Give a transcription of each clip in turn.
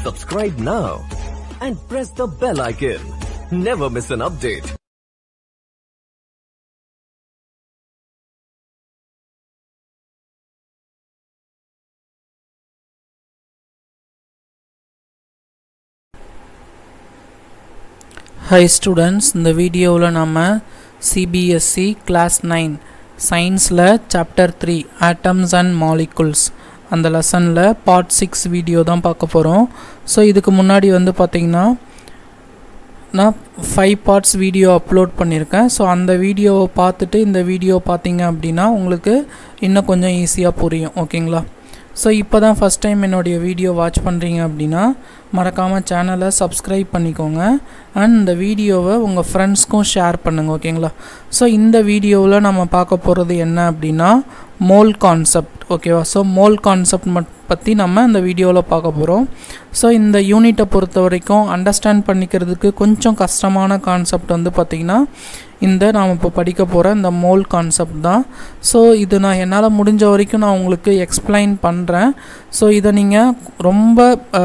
Subscribe now and press the bell icon. Never miss an update. Hi students இந்த வீடியோவில் நம்ம CBSE class nine சயின்ஸில் chapter three atoms and molecules அந்த லெசனில் part six video தான் பார்க்க போகிறோம் ஸோ இதுக்கு முன்னாடி வந்து பார்த்திங்கன்னா நான் ஃபைவ் பார்ட்ஸ் வீடியோ அப்லோட் பண்ணியிருக்கேன் ஸோ அந்த வீடியோவை பார்த்துட்டு இந்த வீடியோ பார்த்தீங்க அப்படின்னா உங்களுக்கு இன்னும் கொஞ்சம் ஈஸியாக புரியும் ஓகேங்களா ஸோ இப்போ தான் ஃபஸ்ட் டைம் என்னுடைய வீடியோ வாட்ச் பண்ணுறீங்க அப்படின்னா மறக்காமல் சேனலை சப்ஸ்கிரைப் பண்ணிக்கோங்க அண்ட் இந்த வீடியோவை உங்கள் ஃப்ரெண்ட்ஸ்க்கும் ஷேர் பண்ணுங்கள் ஓகேங்களா ஸோ இந்த வீடியோவில் நம்ம பார்க்க போகிறது என்ன அப்படின்னா மோல் கான்செப்ட் ஓகேவா ஸோ மோல் கான்செப்ட் மட் பற்றி நம்ம இந்த வீடியோவில் பார்க்க போகிறோம் ஸோ இந்த யூனிட்டை பொறுத்த வரைக்கும் அண்டர்ஸ்டாண்ட் பண்ணிக்கிறதுக்கு கொஞ்சம் கஷ்டமான கான்செப்ட் வந்து பார்த்திங்கன்னா இந்த நாம் இப்போ படிக்க போகிற இந்த மோல் கான்செப்ட் தான் ஸோ இது நான் என்னால் முடிஞ்ச வரைக்கும் நான் உங்களுக்கு எக்ஸ்பிளைன் பண்ணுறேன் ஸோ இதை நீங்கள் ரொம்ப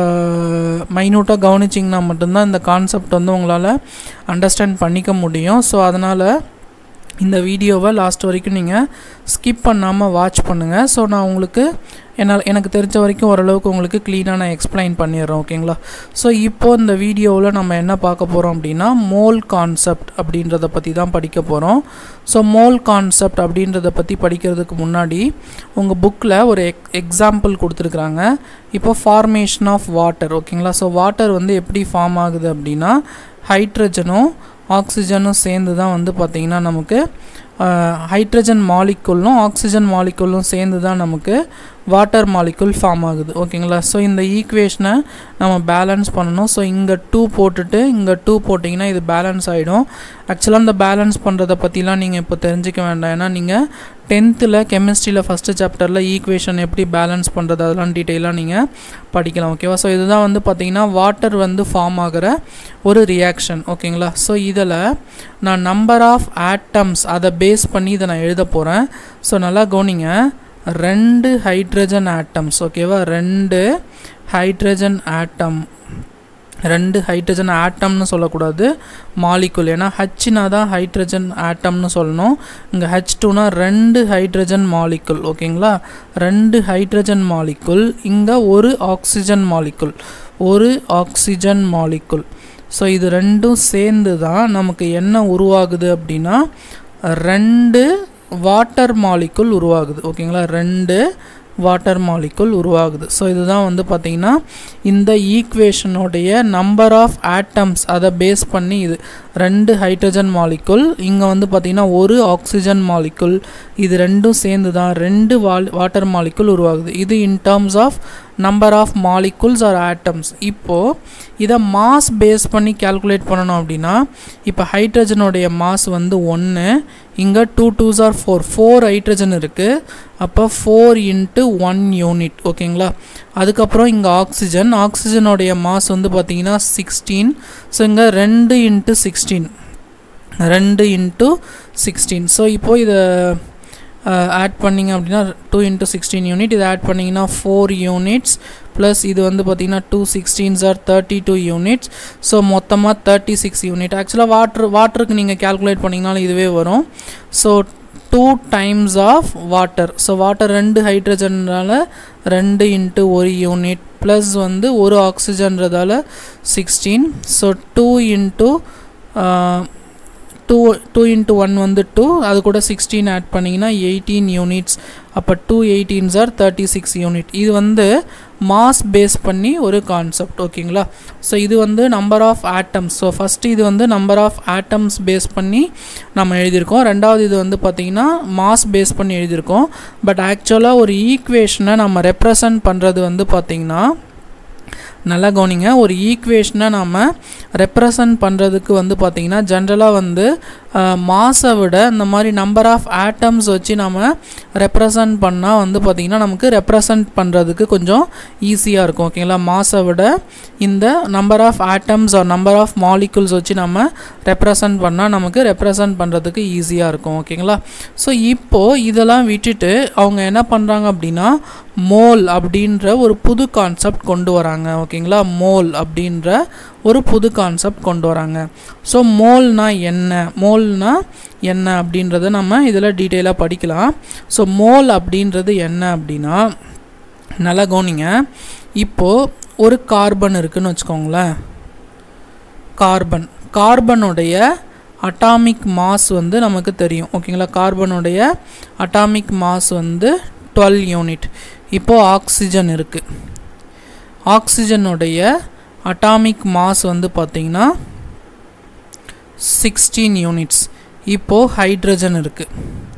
மைன்யூட்டாக கவனிச்சிங்கன்னா மட்டும்தான் இந்த கான்செப்ட் வந்து உங்களால் அண்டர்ஸ்டாண்ட் பண்ணிக்க முடியும் ஸோ அதனால் இந்த வீடியோவை லாஸ்ட் வரைக்கும் நீங்கள் ஸ்கிப் பண்ணாமல் வாட்ச் பண்ணுங்கள் ஸோ நான் உங்களுக்கு என்னால் எனக்கு தெரிஞ்ச வரைக்கும் ஓரளவுக்கு உங்களுக்கு க்ளீனாக நான் எக்ஸ்பிளைன் பண்ணிடுறேன் ஓகேங்களா ஸோ இப்போது இந்த வீடியோவில் நம்ம என்ன பார்க்க போகிறோம் அப்படின்னா மோல் கான்செப்ட் அப்படின்றத பற்றி தான் படிக்க போகிறோம் ஸோ மோல் கான்செப்ட் அப்படின்றத பற்றி படிக்கிறதுக்கு முன்னாடி உங்கள் புக்கில் ஒரு எக் எக்ஸாம்பிள் கொடுத்துருக்குறாங்க இப்போ ஃபார்மேஷன் ஆஃப் வாட்டர் ஓகேங்களா ஸோ வாட்டர் வந்து எப்படி ஃபார்ம் ஆகுது அப்படின்னா ஹைட்ரஜனும் ஆக்சிஜனும் சேர்ந்து தான் வந்து பார்த்திங்கன்னா நமக்கு ஹைட்ரஜன் மாலிக்குள்ளும் ஆக்சிஜன் மாலிக்குள்ளும் சேர்ந்து தான் நமக்கு வாட்டர் மாலிக்குல் ஃபார்ம் ஆகுது ஓகேங்களா ஸோ இந்த ஈக்குவேஷனை நம்ம பேலன்ஸ் பண்ணணும் ஸோ இங்கே டூ போட்டுட்டு இங்கே டூ போட்டிங்கன்னா இது பேலன்ஸ் ஆகிடும் ஆக்சுவலாக இந்த பேலன்ஸ் பண்ணுறதை பற்றிலாம் நீங்கள் இப்போ தெரிஞ்சிக்க வேண்டாம் ஏன்னா நீங்கள் டென்த்தில் கெமிஸ்ட்ரியில் ஃபஸ்ட்டு சாப்டரில் ஈக்குவேஷன் எப்படி பேலன்ஸ் பண்ணுறது அதெல்லாம் டீட்டெயிலாக நீங்கள் படிக்கலாம் ஓகேவா ஸோ இதுதான் வந்து பார்த்திங்கன்னா வாட்டர் வந்து ஃபார்ம் ஆகிற ஒரு ரியாக்ஷன் ஓகேங்களா ஸோ இதில் நான் நம்பர் ஆஃப் ஆட்டம்ஸ் அதை பேஸ் பண்ணி இதை நான் எழுத போகிறேன் ஸோ நல்லா கவனிங்க ரெண்டு ஹைட்ரஜன் ஆட்டம்ஸ் ஓகேவா ரெண்டு ஹைட்ரஜன் ஆட்டம் ரெண்டு ஹைட்ரஜன் ஆட்டம்னு சொல்லக்கூடாது மாலிகுல் ஏன்னா ஹச்னா தான் ஹைட்ரஜன் ஆட்டம்னு சொல்லணும் இங்கே ஹச் டூனா ரெண்டு ஹைட்ரஜன் மாலிகுல் ஓகேங்களா ரெண்டு ஹைட்ரஜன் மாலிகுல் இங்கே ஒரு ஆக்சிஜன் மாலிகுல் ஒரு ஆக்சிஜன் மாலிகுல் ஸோ இது ரெண்டும் சேர்ந்து தான் நமக்கு என்ன உருவாகுது அப்படின்னா ரெண்டு வாட்டர் மாலிக்குள் உருவாகுது ஓகேங்களா ரெண்டு வாட்டர் மாலிக்குள் உருவாகுது ஸோ இதுதான் வந்து பார்த்திங்கன்னா இந்த ஈக்குவேஷனுடைய நம்பர் ஆஃப் ஆட்டம்ஸ் அதை பேஸ் பண்ணி இது ரெண்டு ஹைட்ரஜன் மாலிக்குள் இங்கே வந்து பார்த்திங்கன்னா ஒரு ஆக்சிஜன் மாலிக்குள் இது ரெண்டும் சேர்ந்து தான் ரெண்டு வால் வாட்டர் மாலிக்குள் உருவாகுது இது in terms of number of molecules or atoms இப்போது இதை மாஸ் பேஸ் பண்ணி கேல்குலேட் பண்ணணும் அப்படின்னா இப்போ ஹைட்ரஜனுடைய மாஸ் வந்து ஒன்று இங்கே two twos or four four hydrogen இருக்குது அப்போ ஃபோர் இன்ட்டு ஒன் யூனிட் ஓகேங்களா அதுக்கப்புறம் இங்கே ஆக்சிஜன் ஆக்சிஜனுடைய மாஸ் வந்து பார்த்திங்கன்னா சிக்ஸ்டீன் ஸோ இங்கே ரெண்டு இன்ட்டு சிக்ஸ்டீன் ரெண்டு இன்ட்டு சிக்ஸ்டீன் ஸோ இப்போது இதை ஆட் பண்ணிங்க அப்படின்னா டூ இன்ட்டு சிக்ஸ்டீன் யூனிட் இதை ஆட் பண்ணிங்கன்னா ஃபோர் யூனிட்ஸ் ப்ளஸ் இது வந்து பார்த்திங்கன்னா two sixteens or thirty two units so மொத்தமாக தேர்ட்டி சிக்ஸ் யூனிட் ஆக்சுவலாக வாட்ரு வாட்டருக்கு நீங்கள் கேல்குலேட் பண்ணிங்கனாலும் இதுவே வரும் so two times of water so water ரெண்டு ஹைட்ரஜன்றால ரெண்டு இன்ட்டு ஒரு யூனிட் ப்ளஸ் வந்து ஒரு ஆக்சிஜன்றதால sixteen so two into two two into one வந்து டூ அது கூட சிக்ஸ்டீன் ஆட் பண்ணிங்கன்னா எயிட்டீன் யூனிட்ஸ் அப்போ two eighteens or thirty six unit இது வந்து மாஸ் பேஸ் பண்ணி ஒரு கான்செப்ட் ஓகேங்களா ஸோ இது வந்து number of atoms so first இது வந்து நம்பர் ஆஃப் ஆட்டம்ஸ் பேஸ் பண்ணி நம்ம எழுதியிருக்கோம் ரெண்டாவது இது வந்து பார்த்திங்கன்னா மாஸ் பேஸ் பண்ணி எழுதியிருக்கோம் பட் ஆக்சுவலாக ஒரு ஈக்குவேஷனை நம்ம ரெப்ரசன்ட் பண்ணுறது வந்து பார்த்திங்கன்னா நல்லா கவனிங்க ஒரு ஈக்குவேஷனை நம்ம ரெப்ரசன்ட் பண்ணுறதுக்கு வந்து பார்த்திங்கன்னா ஜென்ரலாக வந்து மாஸை விட இந்த மாதிரி நம்பர் ஆஃப் ஆட்டம்ஸ் வச்சு நம்ம ரெப்ரசன்ட் பண்ணால் வந்து பார்த்திங்கன்னா நமக்கு ரெப்ரசன்ட் பண்ணுறதுக்கு கொஞ்சம் ஈஸியாக இருக்கும் ஓகேங்களா மாஸை விட இந்த number of atoms or number of molecules வச்சு நம்ம ரெப்ரசன்ட் பண்ணால் நமக்கு ரெப்ரசன்ட் பண்ணுறதுக்கு ஈஸியாக இருக்கும் ஓகேங்களா ஸோ இப்போது இதெல்லாம் விட்டுட்டு அவங்க என்ன பண்ணுறாங்க அப்படின்னா மோல் அப்படின்ற ஒரு புது கான்செப்ட் கொண்டு வராங்க ஓகேங்களா மோல் அப்படின்ற ஒரு புது கான்செப்ட் கொண்டு வராங்க ஸோ மோல்னா என்ன மோல்னா என்ன அப்படின்றத நம்ம இதில் டீட்டெயிலாக படிக்கலாம் ஸோ மோல் அப்படின்றது என்ன அப்படின்னா நல்லா கவனிங்க இப்போது ஒரு கார்பன் இருக்குன்னு வச்சுக்கோங்களேன் கார்பன் கார்பனுடைய அட்டாமிக் மாஸ் வந்து நமக்கு தெரியும் ஓகேங்களா கார்பனுடைய அட்டாமிக் மாஸ் வந்து டுவெல் யூனிட் இப்போது ஆக்சிஜன் இருக்குது ஆக்சிஜனுடைய அட்டாமிக் மாஸ் வந்து பார்த்திங்கன்னா சிக்ஸ்டீன் யூனிட்ஸ் இப்போது ஹைட்ரஜன் இருக்குது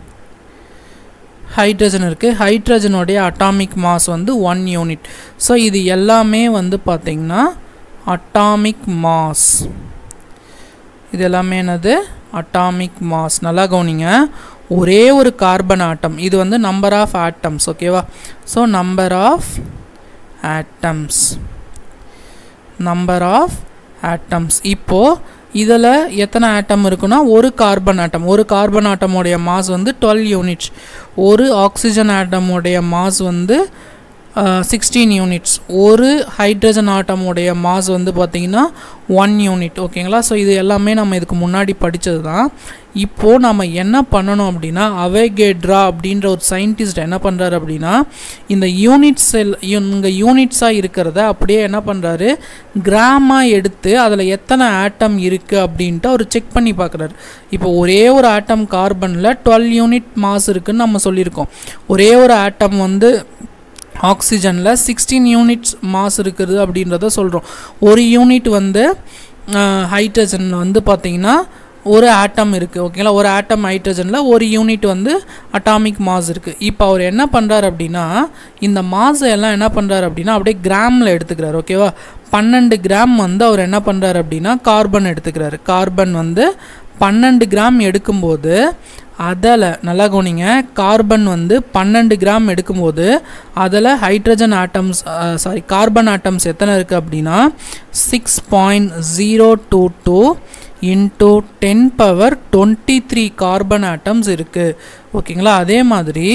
ஹைட்ரஜன் இருக்குது ஹைட்ரஜனுடைய அட்டாமிக் மாஸ் வந்து ஒன் யூனிட் ஸோ இது எல்லாமே வந்து பார்த்திங்கன்னா அட்டாமிக் மாஸ் இது எல்லாமே என்னது அட்டாமிக் மாஸ் நல்லா கவனிங்க ஒரே ஒரு கார்பன் ஆட்டம் இது வந்து நம்பர் ஆஃப் ஆட்டம்ஸ் ஓகேவா so number of atoms number of atoms இப்போது இதில் எத்தனை ஆட்டம் இருக்குன்னா ஒரு கார்பன் ஆட்டம் ஒரு கார்பன் ஆட்டமுடைய மாஸ் வந்து டுவெல் யூனிட்ஸ் ஒரு ஆக்சிஜன் ஆட்டமுடைய மாஸ் வந்து சிக்ஸ்டீன் யூனிட்ஸ் ஒரு ஹைட்ரஜன் ஆட்டமுடைய மாஸ் வந்து பார்த்திங்கன்னா ஒன் யூனிட் ஓகேங்களா ஸோ இது எல்லாமே நம்ம இதுக்கு முன்னாடி படித்தது தான் இப்போது நம்ம என்ன பண்ணணும் அப்படின்னா அவேகேட்ரா அப்படின்ற ஒரு சயின்டிஸ்ட் என்ன பண்ணுறாரு அப்படின்னா இந்த யூனிட்ஸ் எல் இங்கே யூனிட்ஸாக இருக்கிறத அப்படியே என்ன பண்ணுறாரு கிராமாக எடுத்து அதில் எத்தனை ஆட்டம் இருக்குது அப்படின்ட்டு அவர் செக் பண்ணி பார்க்குறாரு இப்போ ஒரே ஒரு ஆட்டம் கார்பனில் டுவெல் யூனிட் மாஸ் இருக்குதுன்னு நம்ம சொல்லியிருக்கோம் ஒரே ஒரு ஆட்டம் வந்து ஆக்சிஜனில் சிக்ஸ்டீன் யூனிட்ஸ் மாஸ் இருக்குது அப்படின்றத சொல்கிறோம் ஒரு யூனிட் வந்து ஹைட்ரஜன் வந்து பார்த்திங்கன்னா ஒரு ஆட்டம் இருக்குது ஓகேங்களா ஒரு ஆட்டம் ஹைட்ரஜனில் ஒரு யூனிட் வந்து அட்டாமிக் மாஸ் இருக்குது இப்போ அவர் என்ன பண்ணுறாரு அப்படின்னா இந்த மாஸை எல்லாம் என்ன பண்ணுறாரு அப்படின்னா அப்படியே கிராமில் எடுத்துக்கிறார் ஓகேவா பன்னெண்டு கிராம் வந்து அவர் என்ன பண்ணுறாரு அப்படின்னா கார்பன் எடுத்துக்கிறாரு கார்பன் வந்து பன்னெண்டு கிராம் எடுக்கும்போது அதில் நல்லா கவனிங்க கார்பன் வந்து பன்னெண்டு கிராம் எடுக்கும்போது அதில் hydrogen atoms sorry carbon atoms எத்தனை இருக்குது அப்படின்னா six point zero two two into ten power twenty three carbon atoms இருக்குது ஓகேங்களா அதே மாதிரி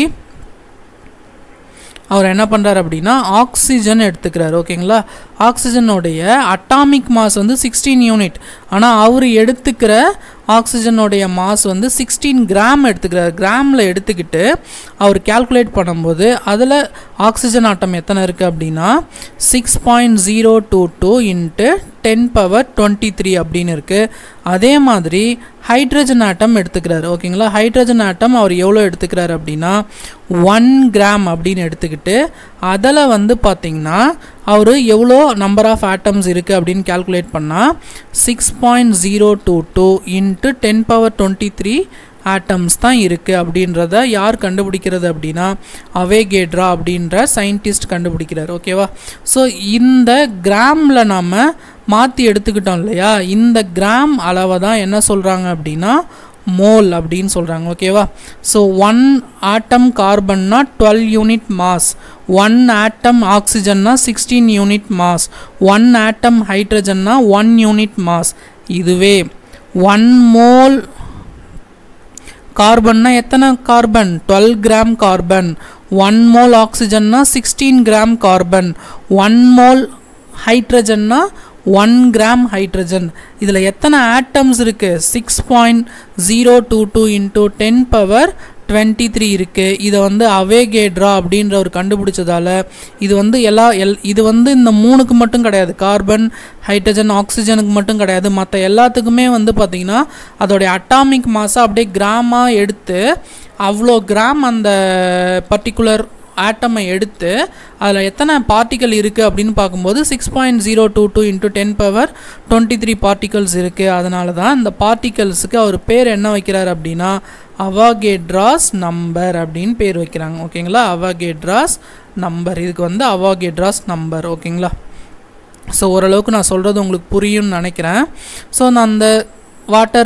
அவர் என்ன பண்ணுறாரு அப்படின்னா ஆக்சிஜன் எடுத்துக்கிறார் ஓகேங்களா ஆக்சிஜனுடைய அட்டாமிக் மாஸ் வந்து சிக்ஸ்டீன் யூனிட் ஆனால் அவர் எடுத்துக்கிற ஆக்சிஜனுடைய மாஸ் வந்து சிக்ஸ்டீன் கிராம் எடுத்துக்கிறார் கிராமில் எடுத்துக்கிட்டு அவர் கேல்குலேட் பண்ணும்போது அதில் ஆக்சிஜன் ஆட்டம் எத்தனை இருக்குது அப்படின்னா six point zero two two into ten power twenty three அப்படின்னு இருக்குது அதே மாதிரி ஹைட்ரஜன் ஆட்டம் எடுத்துக்கிறாரு ஓகேங்களா ஹைட்ரஜன் ஆட்டம் அவர் எவ்வளோ எடுத்துக்கிறாரு அப்படின்னா ஒன் கிராம் அப்படின்னு எடுத்துக்கிட்டு அதில் வந்து பார்த்திங்கன்னா அவர் எவ்வளோ நம்பர் ஆஃப் ஆட்டம்ஸ் இருக்குது அப்படின்னு கேல்குலேட் பண்ணால் six point zero two two into ten power twenty three atoms தான் இருக்குது அப்படின்றத யார் கண்டுபிடிக்கிறது அப்படின்னா அவேகேட்ரா அப்படின்ற சயின்டிஸ்ட் கண்டுபிடிக்கிறார் ஓகேவா ஸோ இந்த கிராமில் நாம் மாற்றி எடுத்துக்கிட்டோம் இல்லையா இந்த கிராம் அளவை தான் என்ன சொல்கிறாங்க அப்படின்னா மோல் அப்படின்னு சொல்கிறாங்க ஓகேவா ஸோ ஒன் ஆட்டம் கார்பன்னா twelve unit mass one atom ஆக்சிஜன்னா sixteen unit mass one atom ஹைட்ரஜன்னா ஒன் யூனிட் மாஸ் இதுவே ஒன் மோல் கார்பன்னா எத்தனை carbon twelve gram carbon one mole ஆக்சிஜன்னா sixteen gram carbon one mole ஹைட்ரஜன்னா ஒன் கிராம் ஹைட்ரஜன் இதில் எத்தனை ஆட்டம்ஸ் இருக்குது six point zero two two into ten power twenty three இருக்குது இதை வந்து அவேகேட்ரா அப்படின்றவர் கண்டுபிடிச்சதால இது வந்து எல்லா எல் இது வந்து இந்த மூணுக்கு மட்டும் கிடையாது கார்பன் ஹைட்ரஜன் ஆக்சிஜனுக்கு மட்டும் கிடையாது மற்ற எல்லாத்துக்குமே வந்து பார்த்திங்கன்னா அதோடைய அட்டாமிக் மாஸை அப்படியே கிராமாக எடுத்து அவ்வளோ கிராம் அந்த பர்டிகுலர் ஆட்டமை எடுத்து அதில் எத்தனை பார்ட்டிக்கல் இருக்குது அப்படின்னு பார்க்கும்போது six point zero two two into ten power twenty three particles இருக்குது அதனால தான் இந்த பார்ட்டிகல்ஸுக்கு அவர் பேர் என்ன வைக்கிறார் அப்படின்னா அவாகேட்ராஸ் நம்பர் அப்படின்னு பேர் வைக்கிறாங்க ஓகேங்களா அவாகேட்ராஸ் நம்பர் இதுக்கு வந்து அவாகேட்ராஸ் நம்பர் ஓகேங்களா ஸோ ஓரளவுக்கு நான் சொல்கிறது உங்களுக்கு புரியும்னு நினைக்கிறேன் ஸோ நான் அந்த வாட்டர்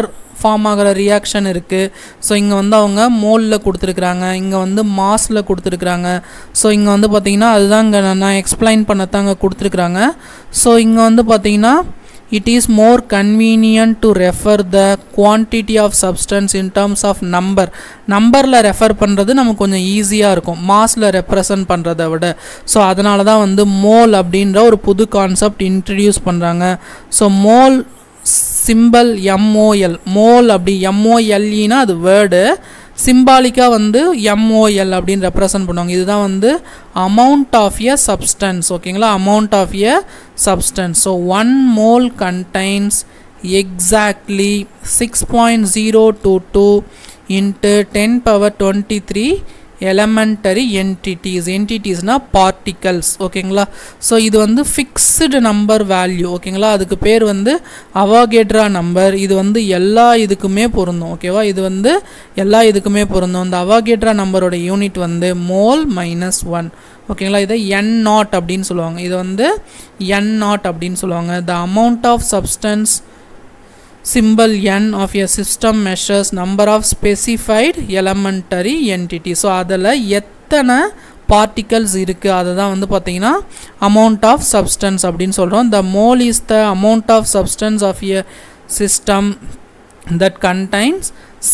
ஃபார்ம் ஆகிற ரியாக்ஷன் இருக்குது ஸோ இங்கே வந்து அவங்க மோலில் கொடுத்துருக்குறாங்க இங்கே வந்து மாஸில் கொடுத்துருக்குறாங்க ஸோ இங்கே வந்து பார்த்திங்கன்னா அதுதான் இங்கே நான் எக்ஸ்பிளைன் பண்ணத்தாங்க கொடுத்துருக்குறாங்க ஸோ இங்கே வந்து பார்த்திங்கன்னா it is more convenient to refer the quantity of substance in terms of number நம்பரில் ரெஃபர் பண்ணுறது நமக்கு கொஞ்சம் ஈஸியாக இருக்கும் மாஸில் ரெப்ரசன்ட் பண்ணுறதை விட ஸோ அதனால தான் வந்து மோல் அப்படின்ற ஒரு புது கான்செப்ட் இன்ட்ரடியூஸ் பண்ணுறாங்க so mole symbol M O L mole அப்படி எம்ஓஎல்இனா அது வேர்டு சிம்பாலிக்காக வந்து எம்ஓஎல் அப்படின்னு ரெப்ரசன்ட் பண்ணுவாங்க இதுதான் வந்து அமௌண்ட் ஆஃப் எ சப்ஸ்டன்ஸ் ஓகேங்களா amount of a substance so one mole contains exactly six point zero two two into ten power twenty three elementary entities என்டிட்டிஸ்னால் பார்ட்டிகல்ஸ் ஓகேங்களா ஸோ இது வந்து ஃபிக்ஸ்டு நம்பர் வேல்யூ ஓகேங்களா அதுக்கு பேர் வந்து அவாகேட்ரா நம்பர் இது வந்து எல்லா இதுக்குமே பொருந்தும் ஓகேவா இது வந்து எல்லா இதுக்குமே பொருந்தும் இந்த அவாகேட்ரா நம்பரோட யூனிட் வந்து மோல் மைனஸ் ஒன் ஓகேங்களா இதை என் நாட் அப்படின்னு சொல்லுவாங்க இது வந்து என் நாட் அப்படின்னு சொல்லுவாங்க the amount of substance symbol n of a system measures number of specified elementary entity ஸோ அதில் எத்தனை பார்ட்டிகல்ஸ் இருக்குது அதை தான் வந்து பார்த்தீங்கன்னா அமௌண்ட் ஆஃப் சப்ஸ்டன்ஸ் அப்படின்னு சொல்கிறோம் the mole is the amount of substance of a system that contains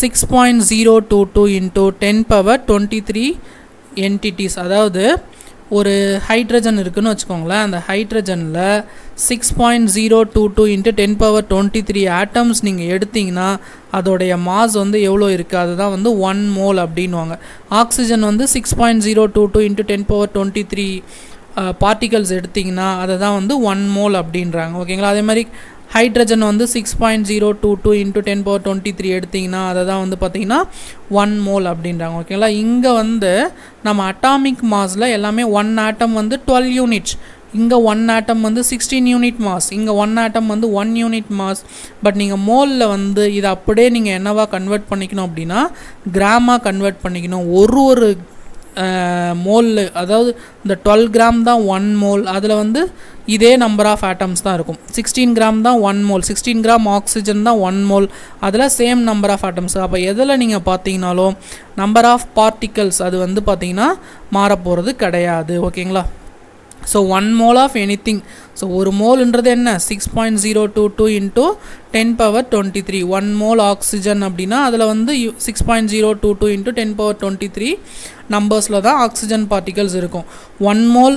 6.022 into 10 power 23 entities அதாவது ஒரு ஹைட்ரஜன் இருக்குன்னு வச்சுக்கோங்களேன் அந்த ஹைட்ரஜனில் six point zero two two into ten power twenty three atoms நீங்கள் எடுத்தீங்கன்னா அதோடைய மாஸ் வந்து எவ்வளோ இருக்குது அதுதான் வந்து ஒன் மோல் அப்படின்வாங்க ஆக்சிஜன் வந்து six point zero two two into ten power twenty three particles எடுத்திங்கன்னா அதை தான் வந்து ஒன் மோல் அப்படின்றாங்க ஓகேங்களா அதே மாதிரி ஹைட்ரஜன் வந்து six point zero two two into ten power twenty three எடுத்திங்கன்னா அதை தான் வந்து பார்த்திங்கன்னா ஒன் மோல் அப்படின்றாங்க ஓகேங்களா இங்கே வந்து நம்ம அட்டாமிக் மாஸில் எல்லாமே ஒன் ஆட்டம் வந்து டுவெல் யூனிட்ஸ் இங்கே ஒன் ஆட்டம் வந்து சிக்ஸ்டீன் யூனிட் மாஸ் இங்கே ஒன் ஆட்டம் வந்து ஒன் யூனிட் மாஸ் பட் நீங்கள் மோலில் வந்து இதை அப்படியே நீங்கள் என்னவா கன்வெர்ட் பண்ணிக்கணும் அப்படின்னா கிராமாக கன்வெர்ட் பண்ணிக்கணும் ஒரு ஒரு மோல் அதாவது இந்த டுவெல் கிராம் தான் ஒன் மோல் அதில் வந்து இதே நம்பர் ஆஃப் ஆட்டம்ஸ் தான் இருக்கும் சிக்ஸ்டீன் கிராம் தான் one mole sixteen gram oxygen தான் ஒன் மோல் அதில் சேம் நம்பர் ஆஃப் ஆட்டம்ஸ் அப்போ எதில் நீங்கள் பார்த்தீங்கனாலும் நம்பர் ஆஃப் பார்ட்டிகல்ஸ் அது வந்து பார்த்தீங்கன்னா மாறப்போகிறது கிடையாது ஓகேங்களா so one mole of anything so ஒரு மோல்ன்றது என்ன six point zero two two into ten power twenty three one mole oxygen அப்படின்னா அதில் வந்து six point zero two two into ten power twenty three நம்பர்ஸில் தான் ஆக்சிஜன் பார்ட்டிகல்ஸ் இருக்கும் one mole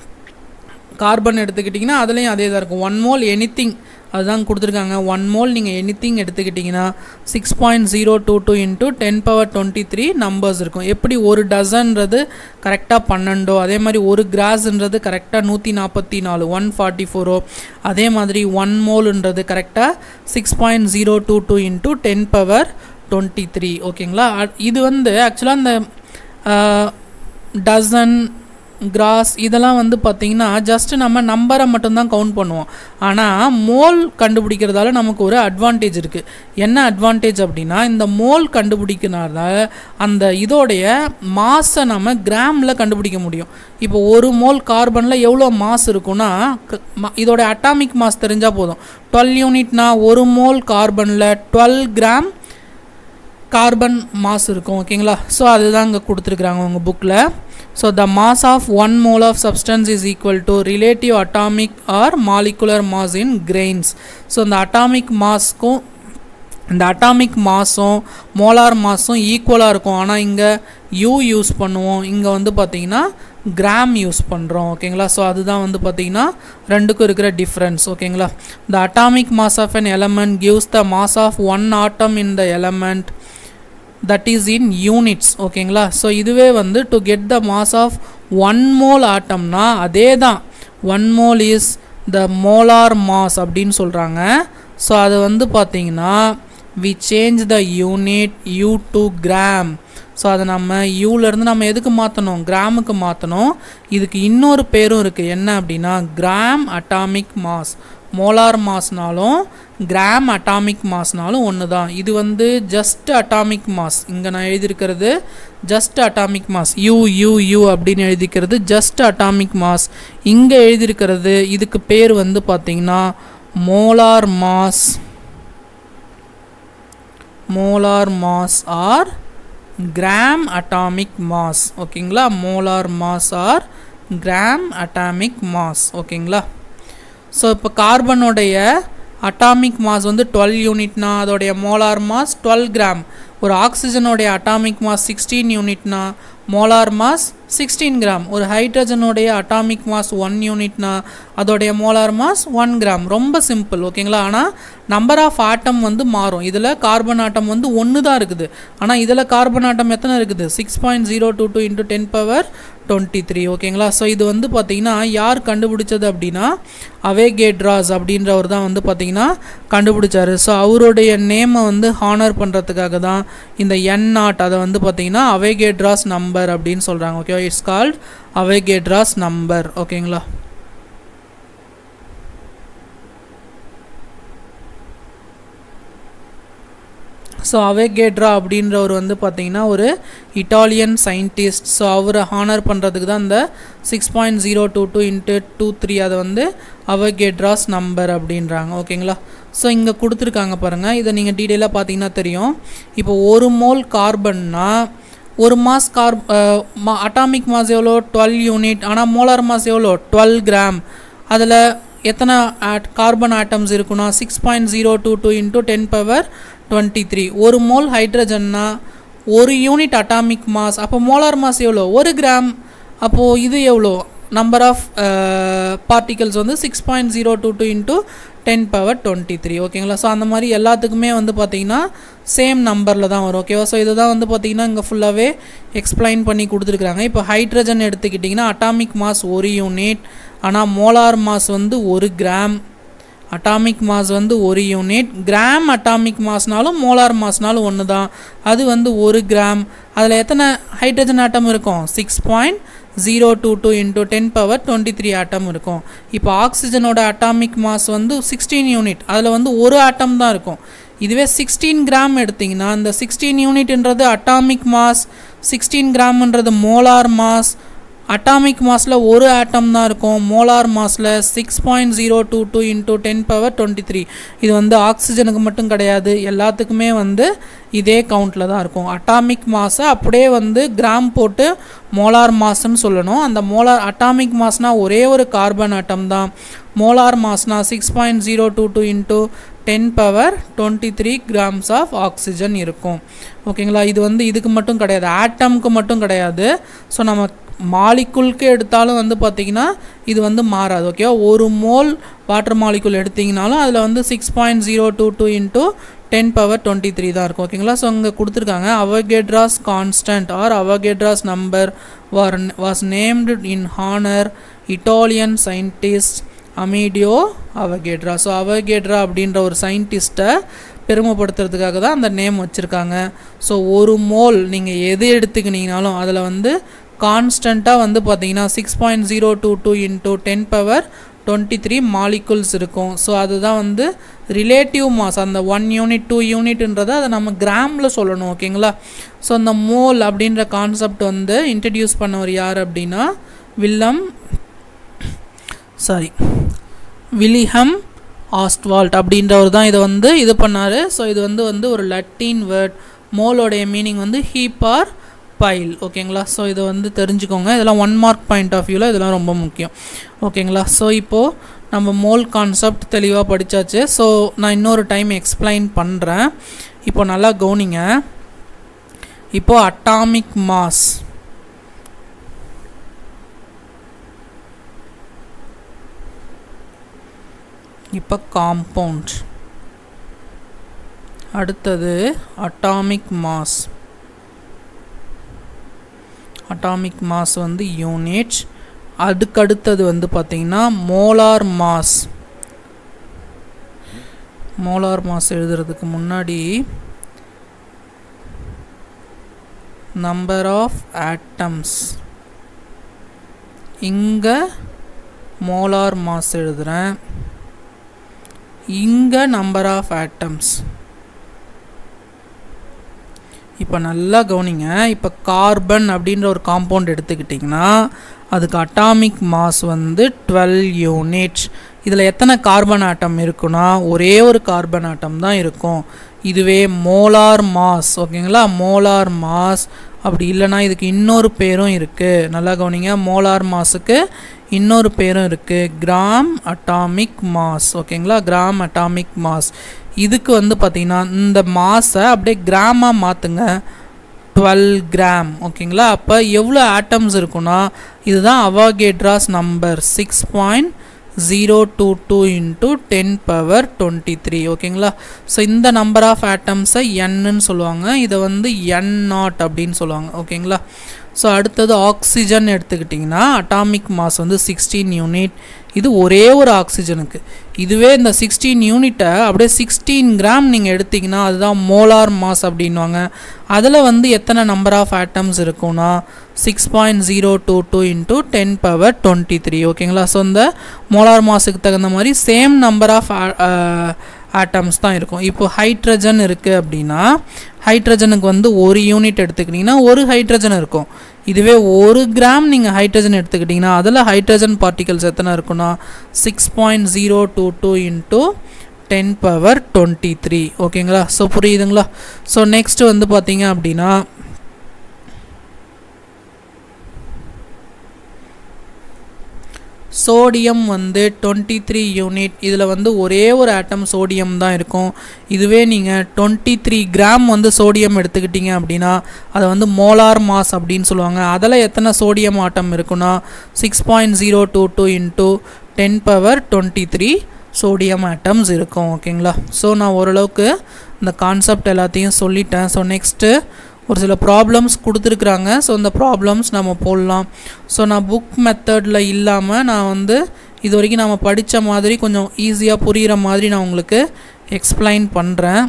carbon எடுத்துக்கிட்டிங்கன்னா அதுலேயும் அதே தான் இருக்கும் ஒன் மோல் எனி திங் அதுதான் கொடுத்துருக்காங்க ஒன் மோல் நீங்கள் எனி திங் எடுத்துக்கிட்டிங்கன்னா six point zero two two into ten power twenty three numbers இருக்கும் எப்படி ஒரு டசன்றது கரெக்டாக பன்னெண்டோ அதே மாதிரி ஒரு கிராஸ்ன்றது கரெக்டாக நூற்றி நாற்பத்தி நாலு ஒன் ஃபார்ட்டி ஃபோரோ அதே மாதிரி ஒன் மோல்ன்றது கரெக்டாக six point zero two two into ten power twenty three ஓகேங்களா இது வந்து ஆக்சுவலாக இந்த டசன் கிராஸ் இதெல்லாம் வந்து பார்த்திங்கன்னா ஜஸ்ட் நம்ம நம்பரை மட்டும்தான் கவுண்ட் பண்ணுவோம் ஆனால் மோல் கண்டுபிடிக்கிறதால நமக்கு ஒரு அட்வான்டேஜ் இருக்குது என்ன அட்வான்டேஜ் அப்படின்னா இந்த மோல் கண்டுபிடிக்கிறனால அந்த இதோடைய மாஸை நம்ம கிராமில் கண்டுபிடிக்க முடியும் இப்போ ஒரு மோல் கார்பனில் எவ்வளோ மாஸ் இருக்குன்னா இதோட அட்டாமிக் மாஸ் தெரிஞ்சால் போதும் டுவெல் யூனிட்னா ஒரு மோல் கார்பனில் டுவெல் கிராம் கார்பன் மாஸ் இருக்கும் ஓகேங்களா ஸோ அதுதான் இங்கே கொடுத்துருக்குறாங்க உங்கள் புக்கில் so the mass of one mole of substance is equal to relative atomic or molecular mass in grains so இந்த அட்டாமிக் மாஸ்க்கும் இந்த அட்டாமிக் மாஸும் மோலார் மாஸும் ஈக்குவலாக இருக்கும் ஆனால் இங்கே யூ யூஸ் பண்ணுவோம் இங்கே வந்து பார்த்திங்கன்னா கிராம் யூஸ் பண்ணுறோம் ஓகேங்களா ஸோ அதுதான் வந்து பார்த்திங்கன்னா ரெண்டுக்கும் இருக்கிற டிஃப்ரென்ஸ் ஓகேங்களா the atomic mass of an element gives the mass of one atom in the element that is in units ஓகேங்களா ஸோ இதுவே வந்து to get the mass of one mole ஆட்டம்னா அதே தான் one mole is the molar mass அப்படின்னு சொல்கிறாங்க so அது வந்து பார்த்தீங்கன்னா we change the unit u to gram so அதை நம்ம யூலேருந்து நம்ம எதுக்கு மாற்றணும் கிராமுக்கு மாற்றணும் இதுக்கு இன்னொரு பேரும் இருக்குது என்ன அப்படின்னா கிராம் அட்டாமிக் மாஸ் மோலார் மாஸ்னாலும் கிராம் அட்டாமிக் மாஸ்னாலும் ஒன்று தான் இது வந்து ஜஸ்ட் அட்டாமிக் மாஸ் இங்கே நான் எழுதியிருக்கிறது just atomic mass u u u அப்படின்னு எழுதிக்கிறது ஜஸ்ட் அட்டாமிக் மாஸ் இங்கே எழுதியிருக்கிறது இதுக்கு பேர் வந்து பார்த்திங்கன்னா molar mass molar mass or gram atomic mass ஓகேங்களா molar mass or gram atomic mass ஓகேங்களா ஸோ இப்போ கார்பனுடைய அட்டாமிக் மாஸ் வந்து டுவெல் யூனிட்னா அதோடைய மோலார் மாஸ் டுவெல் கிராம் ஒரு ஆக்சிஜனுடைய அட்டாமிக் மாஸ் சிக்ஸ்டீன் யூனிட்னா மோலார் மாஸ் சிக்ஸ்டீன் கிராம் ஒரு ஹைட்ரஜனுடைய அட்டாமிக் மாஸ் ஒன் யூனிட்னா அதோடைய மோலார் மாஸ் ஒன் கிராம் ரொம்ப சிம்பிள் ஓகேங்களா ஆனால் நம்பர் ஆஃப் ஆட்டம் வந்து மாறும் இதில் கார்பன் ஆட்டம் வந்து ஒன்று தான் இருக்குது ஆனால் இதில் கார்பன் ஆட்டம் எத்தனை இருக்குது six point zero two two into ten power twenty three ஓகேங்களா ஸோ இது வந்து பார்த்திங்கன்னா யார் கண்டுபிடிச்சது அப்படின்னா அவேகேட்ராஸ் அப்படின்றவர் தான் வந்து பார்த்திங்கன்னா கண்டுபிடிச்சாரு ஸோ அவருடைய நேமை வந்து ஹானர் பண்ணுறதுக்காக தான் இந்த என் நாட் அதை வந்து பார்த்திங்கன்னா அவேகேட்ராஸ் நம்பர் அப்படின்னு சொல்கிறாங்க okay it's called Avogadro's number ஓகேங்களா ஸோ அவேகேட்ரா அப்படின்றவர் வந்து பார்த்தீங்கன்னா ஒரு இட்டாலியன் சயின்டிஸ்ட் ஸோ அவரை ஹானர் பண்ணுறதுக்கு தான் இந்த six point zero two two into two three அதை வந்து அவகேட்ராஸ் நம்பர் அப்படின்றாங்க ஓகேங்களா ஸோ இங்கே கொடுத்துருக்காங்க பாருங்கள் இதை நீங்கள் டீட்டெயிலாக பார்த்தீங்கன்னா தெரியும் இப்போ ஒரு மோல் கார்பன்னா ஒரு மாஸ் கார் அட்டாமிக் மாஸ் எவ்வளோ டுவெல் யூனிட் ஆனால் மோலார் மாஸ் எவ்வளோ டுவெல் கிராம் அதில் எத்தனை கார்பன் ஆட்டம்ஸ் இருக்குன்னா six point zero two two into ten power twenty three ஒரு மோல் ஹைட்ரஜன்னா ஒரு யூனிட் அட்டாமிக் மாஸ் அப்போ மோலார் மாஸ் எவ்வளோ ஒரு கிராம் அப்போது இது எவ்வளோ நம்பர் ஆஃப் பார்ட்டிகல்ஸ் வந்து six point zero two two into ten power twenty three ஓகேங்களா ஸோ அந்த மாதிரி எல்லாத்துக்குமே வந்து பார்த்திங்கன்னா சேம் நம்பரில் தான் வரும் ஓகேவா ஸோ இதை தான் வந்து பார்த்திங்கன்னா இங்கே ஃபுல்லாகவே எக்ஸ்பிளைன் பண்ணி கொடுத்துருக்குறாங்க இப்போ ஹைட்ரஜன் எடுத்துக்கிட்டிங்கன்னா அட்டாமிக் மாஸ் ஒரு யூனிட் ஆனால் மோலார் மாஸ் வந்து ஒரு கிராம் அட்டாமிக் மாஸ் வந்து ஒரு யூனிட் கிராம் அட்டாமிக் மாஸ்னாலும் மோலார் மாஸ்னாலும் ஒன்று தான் அது வந்து ஒரு கிராம் அதில் எத்தனை ஹைட்ரஜன் ஆட்டம் இருக்கும் six point zero two two into ten power twenty three atom இருக்கும் இப்போ ஆக்சிஜனோட அட்டாமிக் மாஸ் வந்து சிக்ஸ்டீன் யூனிட் அதில் வந்து ஒரு ஆட்டம் தான் இருக்கும் இதுவே சிக்ஸ்டீன் கிராம் எடுத்திங்கன்னா இந்த சிக்ஸ்டீன் யூனிட்ன்றது அட்டாமிக் மாஸ் சிக்ஸ்டீன் கிராம்ன்றது மோலார் மாஸ் அட்டாமிக் மாஸில் ஒரு ஆட்டம் தான் இருக்கும் மோலார் மாஸில் six point zero two two into ten power twenty three இது வந்து ஆக்சிஜனுக்கு மட்டும் கிடையாது எல்லாத்துக்குமே வந்து இதே கவுண்டில் தான் இருக்கும் அட்டாமிக் மாஸை அப்படியே வந்து கிராம் போட்டு மோலார் மாஸ்ன்னு சொல்லணும் அந்த மோலார் அட்டாமிக் மாஸ்னால் ஒரே ஒரு கார்பன் ஆட்டம் தான் மோலார் மாஸ்னா six point zero two two into ten power twenty three grams of oxygen இருக்கும் ஓகேங்களா இது வந்து இதுக்கு மட்டும் கிடையாது ஆட்டம்க்கு மட்டும் கிடையாது ஸோ நம்ம மாலிக்குல்க்கு எடுத்தாலும் வந்து பார்த்திங்கன்னா இது வந்து மாறாது ஓகேவா ஒரு மோல் வாட்டர் மாலிக்குல் எடுத்திங்கனாலும் அதில் வந்து six point zero two two into ten power twenty three தான் இருக்கும் ஓகேங்களா ஸோ அங்கே கொடுத்துருக்காங்க Avogadro's constant or Avogadro's number war was named in honour Italian scientist Amedeo Avogadro so Avogadro அப்படின்ற ஒரு சயின்டிஸ்ட்டை பெருமைப்படுத்துறதுக்காக தான் அந்த நேம் வச்சுருக்காங்க ஸோ ஒரு மோல் நீங்கள் எது எடுத்துக்கினீங்கனாலும் அதில் வந்து கான்ஸ்டண்ட்டாக வந்து பார்த்தீங்கன்னா six point zero two two into ten power twenty three molecules இருக்கும் ஸோ அதுதான் வந்து ரிலேட்டிவ் மாஸ் அந்த ஒன் யூனிட் டூ யூனிட்ன்றதை அதை நம்ம கிராமில் சொல்லணும் ஓகேங்களா ஸோ அந்த மோல் அப்படின்ற கான்செப்ட் வந்து இன்ட்ரடியூஸ் பண்ணவர் யார் அப்படின்னா வில்லம் சாரி விலிஹம் ஆஸ்ட்வால்ட் அப்படின்றவர் தான் இதை வந்து இது பண்ணார் ஸோ இது வந்து வந்து ஒரு லட்டின் வேர்ட் மோலோடைய மீனிங் வந்து ஹீப் ஆர் பைல் ஓகேங்களா ஸோ இதை வந்து தெரிஞ்சுக்கோங்க இதெல்லாம் ஒன் மார்க் பாயிண்ட் ஆஃப் வியூவில் இதெல்லாம் ரொம்ப முக்கியம் ஓகேங்களா ஸோ இப்போது நம்ம மோல் கான்செப்ட் தெளிவாக படித்தாச்சு ஸோ நான் இன்னொரு டைம் எக்ஸ்பிளைன் பண்ணுறேன் இப்போ நல்லா கவனிங்க இப்போது அட்டாமிக் மாஸ் இப்போ காம்பவுண்ட் அடுத்தது அட்டாமிக் மாஸ் அட்டாமிக் மாஸ் வந்து யூனிட் அதுக்கடுத்தது வந்து பார்த்திங்கன்னா மோலார் மாஸ் மோலார் மாஸ் எழுதுறதுக்கு முன்னாடி நம்பர் ஆஃப் ஆட்டம்ஸ் இங்கே மோலார் மாஸ் எழுதுகிறேன் இங்கே நம்பர் ஆஃப் ஆட்டம்ஸ் இப்போ நல்லா கவனிங்க இப்போ கார்பன் அப்படின்ற ஒரு காம்பவுண்ட் எடுத்துக்கிட்டிங்கன்னா அதுக்கு அட்டாமிக் மாஸ் வந்து டுவெல் யூனிட் இதில் எத்தனை கார்பன் ஆட்டம் இருக்குன்னா ஒரே ஒரு கார்பன் ஆட்டம் தான் இருக்கும் இதுவே மோலார் மாஸ் ஓகேங்களா மோலார் மாஸ் அப்படி இல்லைன்னா இதுக்கு இன்னொரு பேரும் இருக்குது நல்லா கவனிங்க மோலார் மாஸுக்கு இன்னொரு பேரும் இருக்குது கிராம் அட்டாமிக் மாஸ் ஓகேங்களா கிராம் அட்டாமிக் மாஸ் இதுக்கு வந்து பார்த்திங்கன்னா இந்த மாஸை அப்படியே கிராமாக மாற்றுங்க டுவெல் கிராம் ஓகேங்களா அப்போ எவ்வளோ ஆட்டம்ஸ் இருக்குன்னா இதுதான் Avogadro's number six point zero two two into ten power twenty three ஓகேங்களா ஸோ இந்த நம்பர் ஆஃப் ஆட்டம்ஸை என்னன்னு சொல்லுவாங்க இதை வந்து என் நாட் அப்படின்னு சொல்லுவாங்க ஓகேங்களா ஸோ அடுத்தது ஆக்சிஜன் எடுத்துக்கிட்டிங்கன்னா அட்டாமிக் மாஸ் வந்து சிக்ஸ்டீன் யூனிட் இது ஒரே ஒரு ஆக்சிஜனுக்கு இதுவே இந்த சிக்ஸ்டீன் யூனிட்டை அப்படியே சிக்ஸ்டீன் கிராம் நீங்கள் எடுத்திங்கன்னா அதுதான் மோலார் மாஸ் அப்படின்வாங்க அதில் வந்து எத்தனை நம்பர் ஆஃப் ஆட்டம்ஸ் இருக்கும்னா six point zero two two into ten power twenty three ஓகேங்களா ஸோ இந்த மோலார் மாஸுக்கு தகுந்த மாதிரி சேம் நம்பர் ஆஃப் ஆட்டம்ஸ் தான் இருக்கும் இப்போ ஹைட்ரஜன் இருக்குது அப்படின்னா ஹைட்ரஜனுக்கு வந்து ஒரு யூனிட் எடுத்துக்கிட்டிங்கன்னா ஒரு ஹைட்ரஜன் இருக்கும் இதுவே ஒரு கிராம் நீங்கள் ஹைட்ரஜன் எடுத்துக்கிட்டிங்கன்னா அதில் ஹைட்ரஜன் பார்ட்டிகல்ஸ் எத்தனை இருக்குன்னா six point zero two two into ten power twenty three ஓகேங்களா ஸோ புரியுதுங்களா ஸோ நெக்ஸ்ட் வந்து பார்த்தீங்க அப்படின்னா சோடியம் வந்து டுவெண்ட்டி த்ரீ யூனிட் இதில் வந்து ஒரே ஒரு ஆட்டம் சோடியம் தான் இருக்கும் இதுவே நீங்கள் டுவெண்ட்டி த்ரீ கிராம் வந்து சோடியம் எடுத்துக்கிட்டீங்க அப்படின்னா அதை வந்து மோலார் மாஸ் அப்படின்னு சொல்லுவாங்க அதில் எத்தனை சோடியம் ஆட்டம் இருக்குன்னா six point zero two two into ten power twenty three sodium atoms இருக்கும் ஓகேங்களா ஸோ நான் ஓரளவுக்கு இந்த கான்செப்ட் எல்லாத்தையும் சொல்லிட்டேன் ஸோ நெக்ஸ்ட்டு ஒரு சில ப்ராப்ளம்ஸ் கொடுத்துருக்குறாங்க ஸோ இந்த ப்ராப்ளம்ஸ் நம்ம போடலாம் ஸோ நான் புக் மெத்தடில் இல்லாமல் நான் வந்து இது வரைக்கும் நம்ம படித்த மாதிரி கொஞ்சம் ஈஸியாக புரிகிற மாதிரி நான் உங்களுக்கு எக்ஸ்பிளைன் பண்ணுறேன்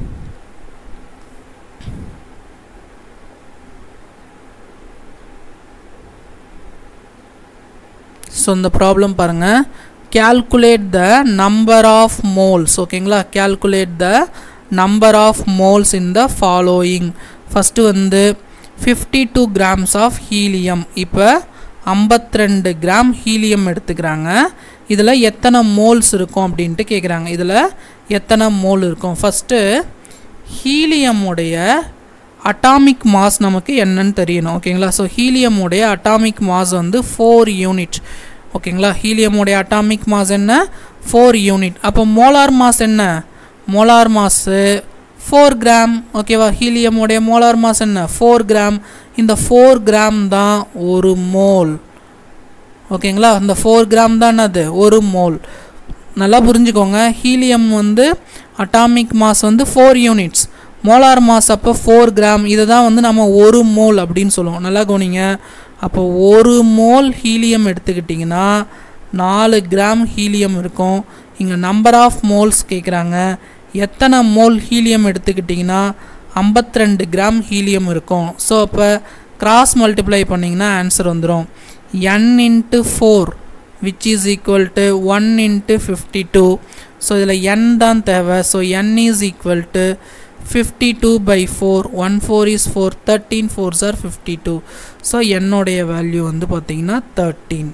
ஸோ இந்த ப்ராப்ளம் பாருங்கள் calculate the number of moles ஓகேங்களா calculate the number of moles in the following first வந்து fifty two grams of helium இப்போ ஐம்பத்திரெண்டு கிராம் ஹீலியம் எடுத்துக்கிறாங்க இதில் எத்தனை மோல்ஸ் இருக்கும் அப்படின்ட்டு கேட்குறாங்க இதில் எத்தனை மோல் இருக்கும் ஃபஸ்ட்டு ஹீலியமுடைய அட்டாமிக் மாஸ் நமக்கு என்னன்னு தெரியணும் ஓகேங்களா ஸோ ஹீலியமுடைய அட்டாமிக் மாஸ் வந்து ஃபோர் யூனிட் ஓகேங்களா ஹீலியமுடைய அட்டாமிக் மாஸ் என்ன ஃபோர் யூனிட் அப்போ மோலார் மாஸ் என்ன மோலார் மாஸு ஃபோர் கிராம் ஓகேவா ஹீலியமுடைய மோலார் மாஸ் என்ன ஃபோர் கிராம் இந்த ஃபோர் கிராம் தான் ஒரு மோல் ஓகேங்களா இந்த ஃபோர் கிராம் தான் அது ஒரு மோல் நல்லா புரிஞ்சுக்கோங்க ஹீலியம் வந்து அட்டாமிக் மாஸ் வந்து ஃபோர் யூனிட்ஸ் மோலார் மாஸ் அப்போ ஃபோர் கிராம் இதை தான் வந்து நம்ம ஒரு மோல் அப்படின்னு சொல்லுவோம் நல்லா கவனிங்க அப்போ ஒரு மோல் ஹீலியம் எடுத்துக்கிட்டிங்கன்னா நாலு கிராம் ஹீலியம் இருக்கும் இங்கே நம்பர் ஆஃப் மோல்ஸ் கேட்குறாங்க எத்தனை மோல் ஹீலியம் எடுத்துக்கிட்டிங்கன்னா ஐம்பத்தி ரெண்டு கிராம் ஹீலியம் இருக்கும் ஸோ அப்போ கிராஸ் மல்டிப்ளை பண்ணிங்கன்னா ஆன்சர் வந்துடும் n into four which is equal to one into fifty two so இதில் என் தான் தேவை so n is equal to fifty two by four one four is four thirteen four sir fifty two so என்னுடைய value வந்து பார்த்தீங்கன்னா thirteen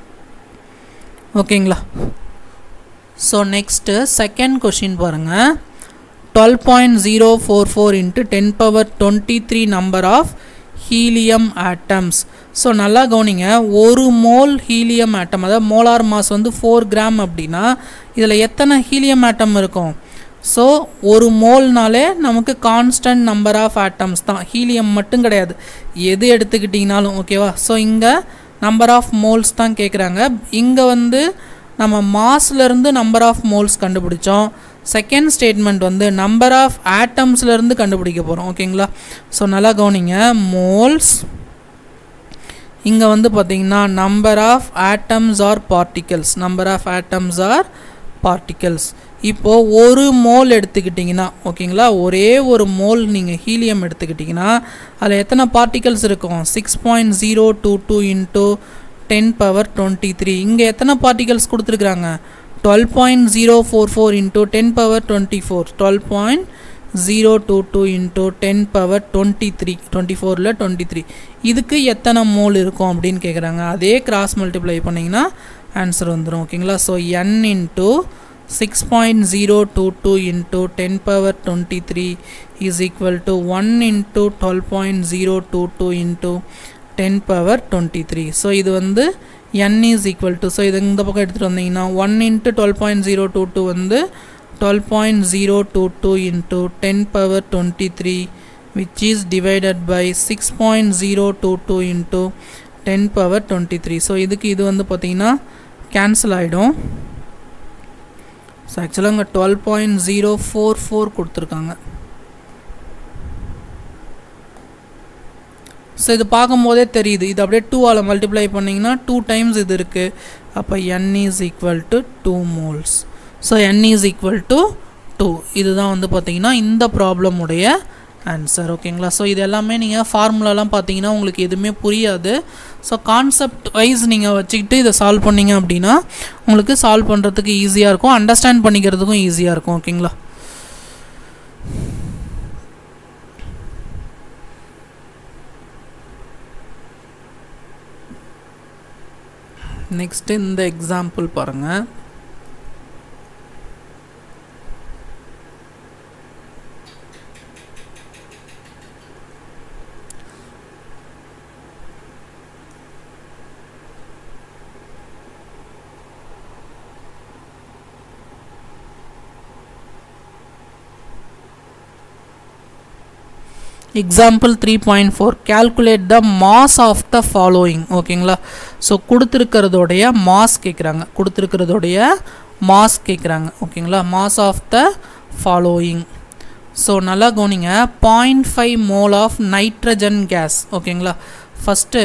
ஓகேங்களா so next second question பாருங்கள் twelve point zero four four into ten power twenty three number of helium atoms so நல்லா கவனிங்க ஒரு mole helium atom அதாவது molar mass வந்து ஃபோர் கிராம் அப்படின்னா இதில் எத்தனை ஹீலியம் ஆட்டம் இருக்கும் ஸோ ஒரு மோல்னாலே நமக்கு கான்ஸ்டன்ட் நம்பர் ஆஃப் ஆட்டம்ஸ் தான் ஹீலியம் மட்டும் கிடையாது எது எடுத்துக்கிட்டிங்கனாலும் ஓகேவா ஸோ இங்கே நம்பர் ஆஃப் மோல்ஸ் தான் கேட்குறாங்க இங்கே வந்து நம்ம மாஸ்லேருந்து நம்பர் ஆஃப் மோல்ஸ் கண்டுபிடிச்சோம் செகண்ட் ஸ்டேட்மெண்ட் வந்து நம்பர் ஆஃப் ஆட்டம்ஸ்லேருந்து கண்டுபிடிக்க போகிறோம் ஓகேங்களா ஸோ நல்லா கவனிங்க மோல்ஸ் இங்கே வந்து பார்த்தீங்கன்னா number of atoms or particles number of atoms or particles இப்போது ஒரு மோல் எடுத்துக்கிட்டிங்கன்னா ஓகேங்களா ஒரே ஒரு மோல் நீங்கள் ஹீலியம் எடுத்துக்கிட்டிங்கன்னா அதில் எத்தனை பார்ட்டிகல்ஸ் இருக்கும் six point zero two two into ten power twenty three இங்கே எத்தனை பார்ட்டிகல்ஸ் கொடுத்துருக்குறாங்க twelve point zero four four into ten power twenty four twelve point zero two two into ten power twenty three twenty ஃபோரில் twenty three இதுக்கு எத்தனை mole இருக்கும் அப்படின்னு கேட்குறாங்க அதே கிராஸ் மல்டிப்ளை பண்ணிங்கன்னா ஆன்சர் வந்துடும் ஓகேங்களா so n into 6.022 into 10 power 23 is equal to 1 into 12.022 into 10 power 23 so இது வந்து n is equal to so இது இந்த பக்கம் எடுத்துகிட்டு வந்தீங்கன்னா one into twelve point zero two two வந்து twelve point zero two two into ten power twenty three which is divided by six point zero two two into ten power twenty three so இதுக்கு இது வந்து பார்த்திங்கன்னா cancel ஆகிடும் so ஆக்சுவலாக இங்கே twelve point zero four four கொடுத்துருக்காங்க so இது பார்க்கும்போதே தெரியுது இது அப்படியே டூவால் மல்டிப்ளை பண்ணிங்கன்னா டூ டைம்ஸ் இது இருக்குது அப்போ n is equal to two moles so n is equal to two இதுதான் வந்து பார்த்தீங்கன்னா இந்த ப்ராப்ளமுடைய ஆன்சர் ஓகேங்களா ஸோ இது எல்லாமே நீங்கள் ஃபார்முலாலாம் பார்த்தீங்கன்னா உங்களுக்கு எதுவுமே புரியாது ஸோ கான்செப்ட் வைஸ் நீங்கள் வச்சுக்கிட்டு இதை சால்வ் பண்ணீங்க அப்படின்னா உங்களுக்கு சால்வ் பண்ணுறதுக்கு ஈஸியாக இருக்கும் அண்டர்ஸ்டாண்ட் பண்ணிக்கிறதுக்கும் ஈஸியாக இருக்கும் ஓகேங்களா நெக்ஸ்ட் இந்த எக்ஸாம்பிள் பாருங்கள் example three point four calculate the mass of the following ஓகேங்களா ஸோ கொடுத்துருக்கிறதோடைய மாஸ் கேட்குறாங்க கொடுத்துருக்கிறதோடைய மாஸ் கேட்குறாங்க ஓகேங்களா mass of the following so நல்லா கவனிங்க point five mole of nitrogen gas ஓகேங்களா ஃபஸ்ட்டு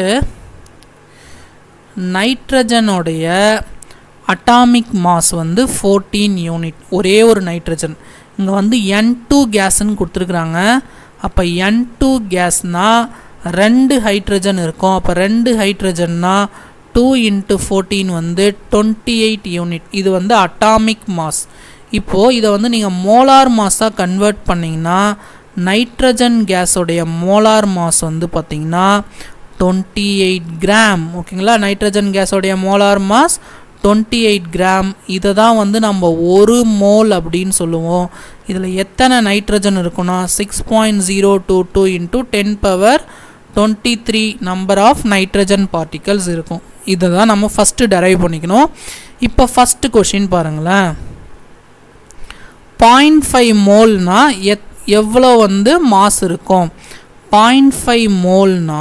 நைட்ரஜனுடைய அட்டாமிக் மாஸ் வந்து ஃபோர்டீன் யூனிட் ஒரே ஒரு நைட்ரஜன் இங்கே வந்து என் டூ கேஸ்ன்னு கொடுத்துருக்குறாங்க அப்போ என் டூ கேஸ்னால் ரெண்டு ஹைட்ரஜன் இருக்கும் அப்போ ரெண்டு ஹைட்ரஜன்னா டூ இன்ட்டு ஃபோர்டீன் வந்து டுவெண்ட்டி எயிட் யூனிட் இது வந்து அட்டாமிக் மாஸ் இப்போது இதை வந்து நீங்கள் மோலார் மாஸாக கன்வெர்ட் பண்ணிங்கன்னா நைட்ரஜன் கேஸோடைய மோலார் மாஸ் வந்து பார்த்திங்கன்னா டுவெண்ட்டி எயிட் கிராம் ஓகேங்களா நைட்ரஜன் கேஸோடைய molar mass twenty eight gram இதை தான் வந்து நம்ம ஒரு மோல் அப்படின்னு சொல்லுவோம் இதில் எத்தனை நைட்ரஜன் இருக்குன்னா six point zero two two into ten power twenty three number of nitrogen particles இருக்கும் இதை தான் நம்ம ஃபஸ்ட்டு டெரைவ் பண்ணிக்கணும் இப்போ ஃபஸ்ட்டு கொஷின் பாருங்களேன் பாயிண்ட் ஃபைவ் மோல்னா எத் எவ்வளோ வந்து மாஸ் இருக்கும் பாயிண்ட் ஃபைவ் மோல்னா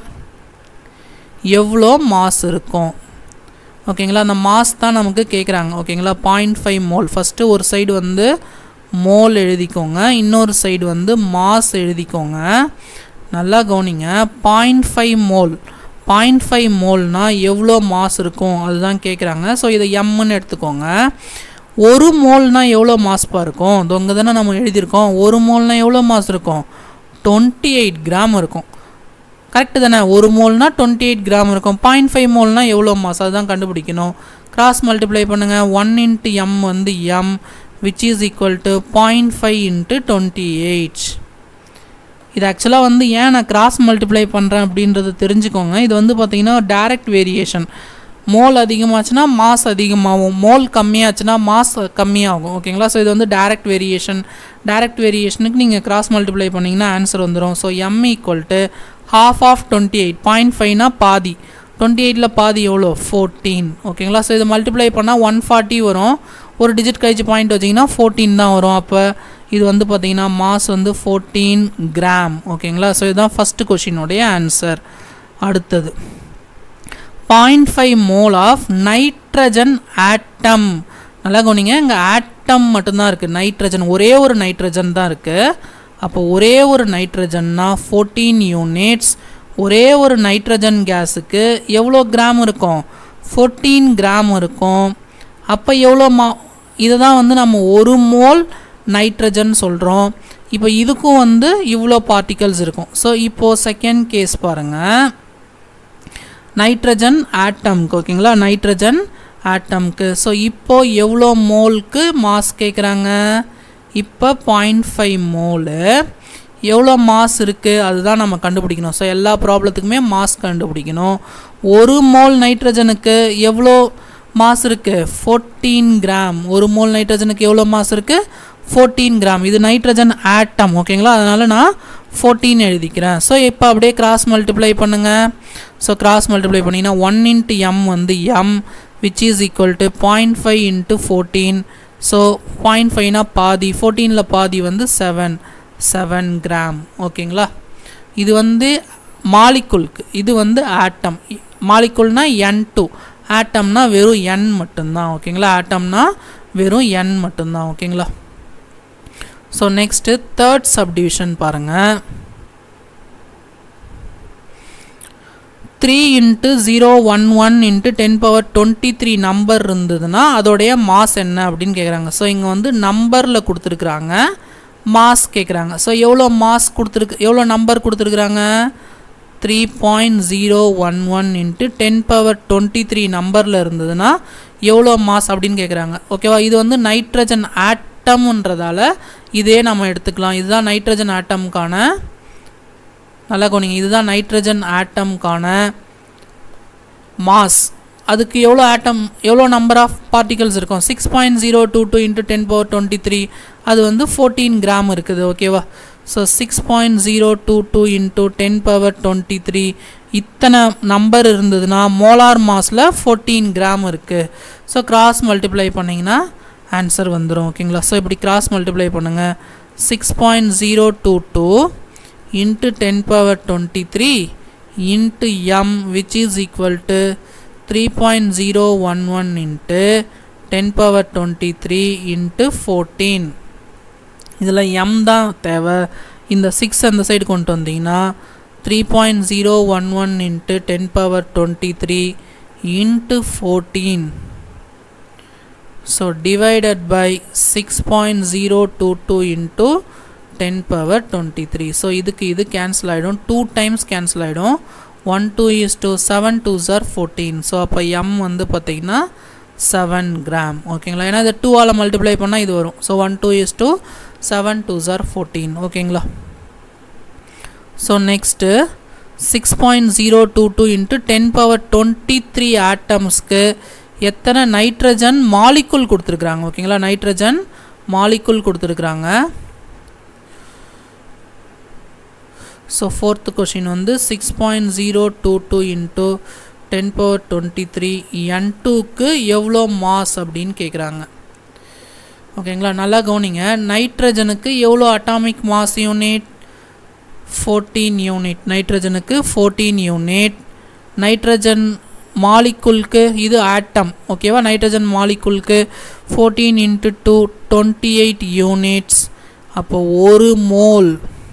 எவ்வளோ மாஸ் இருக்கும் ஓகேங்களா அந்த மாஸ் தான் நமக்கு கேட்குறாங்க ஓகேங்களா பாயிண்ட் ஃபைவ் மோல் ஃபஸ்ட்டு ஒரு சைடு வந்து மோல் எழுதிக்கோங்க இன்னொரு சைடு வந்து மாஸ் எழுதிக்கோங்க நல்லா கவனிங்க point five mole point five மோல்னால் எவ்வளோ மாஸ் இருக்கும் அதுதான் கேட்குறாங்க ஸோ இதை எம்முன்னு எடுத்துக்கோங்க ஒரு மோல்னால் எவ்வளோ மாஸ்பா இருக்கும் தொங்க தானே நம்ம எழுதியிருக்கோம் ஒரு மோல்னால் எவ்வளோ மாஸ் இருக்கும் டுவெண்ட்டி எயிட் கிராம் இருக்கும் கரெக்டு தானே ஒரு மோல்னால் டுவெண்ட்டி எயிட் கிராம் இருக்கும் பாயிண்ட் ஃபைவ் மோல்னால் எவ்வளோ மாஸ் அதுதான் கண்டுபிடிக்கணும் கிராஸ் மல்டிப்ளை பண்ணுங்கள் ஒன் இன்ட்டு எம் வந்து M which is equal to point five into twenty eight இது ஆக்சுவலாக வந்து ஏன் நான் கிராஸ் மல்டிப்ளை பண்ணுறேன் அப்படின்றத தெரிஞ்சுக்கோங்க இது வந்து பார்த்திங்கன்னா டைரக்ட் வேரியேஷன் மோல் அதிகமாச்சுன்னா மாஸ் அதிகமாகும் மோல் கம்மியாச்சுன்னா மாஸ் கம்மியாகும் ஓகேங்களா ஸோ இது வந்து டைரக்ட் வேரியேஷன் டைரக்ட் வேரியேஷனுக்கு நீங்கள் கிராஸ் மல்டிப்ளை பண்ணிங்கன்னா ஆன்சர் வந்துடும் so M equal to half of twenty eight point ஃபைவ்னா பாதி டுவெண்ட்டி எயிட்டில் பாதி எவ்வளோ ஃபோர்டீன் ஓகேங்களா ஸோ இதை மல்டிப்ளை பண்ணால் ஒன் ஃபார்ட்டி வரும் ஒரு டிஜிட் கழிச்சு பாயிண்ட் வச்சிங்கன்னா ஃபோர்டீன் தான் வரும் அப்போ இது வந்து பார்த்தீங்கன்னா மாஸ் வந்து ஃபோர்டீன் கிராம் ஓகேங்களா ஸோ இதுதான் ஃபஸ்ட்டு கொஷினுடைய ஆன்சர் அடுத்தது point five mole of nitrogen atom நல்லா கவனிங்க இங்கே ஆட்டம் மட்டும்தான் இருக்குது நைட்ரஜன் ஒரே ஒரு நைட்ரஜன் தான் இருக்குது அப்போ ஒரே ஒரு நைட்ரஜன்னா ஃபோர்டீன் யூனிட்ஸ் ஒரே ஒரு நைட்ரஜன் கேஸுக்கு எவ்வளோ கிராம் இருக்கும் ஃபோர்டீன் கிராம் இருக்கும் அப்போ எவ்வளோ மா இதை தான் வந்து நம்ம ஒரு மோல் நைட்ரஜன் சொல்கிறோம் இப்போ இதுக்கும் வந்து இவ்வளோ பார்ட்டிகல்ஸ் இருக்கும் ஸோ இப்போது செகண்ட் கேஸ் பாருங்கள் நைட்ரஜன் ஆட்டம்க்கு ஓகேங்களா நைட்ரஜன் ஆட்டம்க்கு ஸோ இப்போ எவ்வளோ மோலுக்கு மாஸ் கேட்குறாங்க இப்போ பாயிண்ட் ஃபைவ் மோலு எவ்வளோ மாஸ் இருக்குது அதுதான் நம்ம கண்டுபிடிக்கணும் ஸோ எல்லா ப்ராப்ளத்துக்குமே மாஸ் கண்டுபிடிக்கணும் ஒரு மோல் நைட்ரஜனுக்கு எவ்வளோ மாஸ் இருக்குது ஃபோர்டீன் கிராம் ஒரு மோல் நைட்ரஜனுக்கு எவ்வளோ மாஸ் இருக்குது ஃபோர்டீன் கிராம் இது நைட்ரஜன் ஆட்டம் ஓகேங்களா அதனால் நான் ஃபோர்டீன் எழுதிக்கிறேன் ஸோ இப்போ அப்படியே கிராஸ் மல்டிப்ளை பண்ணுங்கள் ஸோ கிராஸ் மல்டிப்ளை பண்ணிங்கன்னா ஒன் இன்ட்டு எம் வந்து M which is equal to point five into fourteen so point ஃபைவ்னா பாதி ஃபோர்டீனில் பாதி வந்து செவன் செவன் கிராம் ஓகேங்களா இது வந்து மாலிகுல்க்கு இது வந்து ஆட்டம் மாலிகுல்னா என் டூ ஆட்டம்னா வெறும் என் மட்டும்தான் ஓகேங்களா ஆட்டம்னா வெறும் என் மட்டும்தான் ஓகேங்களா ஸோ நெக்ஸ்ட்டு தேர்ட் சப்டிவிஷன் பாருங்கள் three into zero one one into ten power twenty three number இருந்ததுன்னா அதோடைய மாஸ் என்ன அப்படின்னு கேட்குறாங்க ஸோ இங்கே வந்து நம்பரில் கொடுத்துருக்குறாங்க மாஸ் கேட்குறாங்க ஸோ எவ்வளோ மாஸ் கொடுத்துருக்கு எவ்வளோ நம்பர் கொடுத்துருக்குறாங்க three point zero one one into ten power twenty three நம்பரில் இருந்ததுன்னா எவ்வளோ மாஸ் அப்படின்னு கேட்குறாங்க ஓகேவா இது வந்து நைட்ரஜன் ஆட்டம்ன்றதால இதே நம்ம எடுத்துக்கலாம் இதுதான் நைட்ரஜன் ஆட்டம்கான நல்லா கவனிங்க இதுதான் நைட்ரஜன் ஆட்டம்கான மாஸ் அதுக்கு எவ்வளோ ஆட்டம் எவ்வளோ நம்பர் ஆஃப் பார்ட்டிகல்ஸ் இருக்கும் six point zero two two into ten power twenty three அது வந்து ஃபோர்டீன் கிராம் இருக்குது ஓகேவா so six point zero two two into ten power twenty three இத்தனை நம்பர் இருந்ததுன்னா மோலார் மாஸில் ஃபோர்டீன் கிராம் இருக்குது ஸோ கிராஸ் மல்டிப்ளை பண்ணிங்கன்னா ஆன்சர் வந்துடும் ஓகேங்களா ஸோ இப்படி கிராஸ் மல்டிப்ளை பண்ணுங்கள் six point zero two two into ten power twenty three into M which is equal to three point zero one one into ten power twenty three into fourteen இதில் M தான் தேவை இந்த six அந்த side கொண்டு வந்தீங்கன்னா three point zero one one into ten power twenty three into fourteen so divided by six point zero two two into ten power twenty three so இதுக்கு இது cancel ஆகிடும் டூ டைம்ஸ் கேன்சல் ஆகிடும் one two is two seven two are fourteen so அப்போ M வந்து பார்த்தீங்கன்னா seven gram ஓகேங்களா ஏன்னா இதை டூவால் மல்டிப்ளை பண்ணால் இது வரும் so one two is two seven two are fourteen ஓகேங்களா so next six point zero two two into ten power twenty three ஆட்டம்ஸ்க்கு எத்தனை நைட்ரஜன் மாலிகுல் கொடுத்துருக்குறாங்க ஓகேங்களா நைட்ரஜன் மாலிகுல் கொடுத்துருக்குறாங்க ஸோ ஃபோர்த்து கொஷின் வந்து six point zero two two into ten power twenty three N டூக்கு எவ்வளோ mass அப்படின்னு கேட்குறாங்க ஓகேங்களா நல்லா கவனிங்க நைட்ரஜனுக்கு எவ்வளோ atomic mass unit fourteen unit நைட்ரஜனுக்கு ஃபோர்டீன் யூனிட் நைட்ரஜன் மாலிகுல்க்கு இது ஆட்டம் ஓகேவா நைட்ரஜன் மாலிகுல்க்கு fourteen into two twenty eight units அப்போ ஒரு mole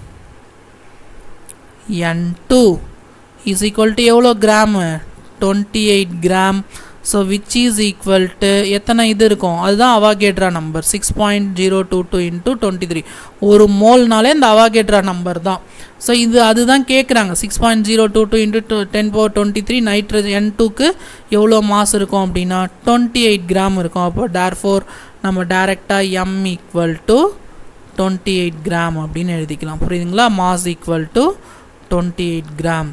N two is equal to எவ்வளோ gram twenty eight gram so which is equal to எத்தனை இது இருக்கும் அதுதான் Avogadro number six point zero two two into twenty three ஒரு மோல்னாலே இந்த அவாகேட்ரா நம்பர் தான் ஸோ இது அதுதான் கேட்குறாங்க six point zero two two into ten power twenty three nitrogen N டூக்கு எவ்வளோ மாஸ் இருக்கும் அப்படின்னா டுவெண்ட்டி எயிட் கிராம் இருக்கும் அப்போ டேர் ஃபோர் நம்ம டேரெக்டாக M equal to twenty eight gram அப்படின்னு எழுதிக்கலாம் புரியுதுங்களா mass equal to twenty eight gram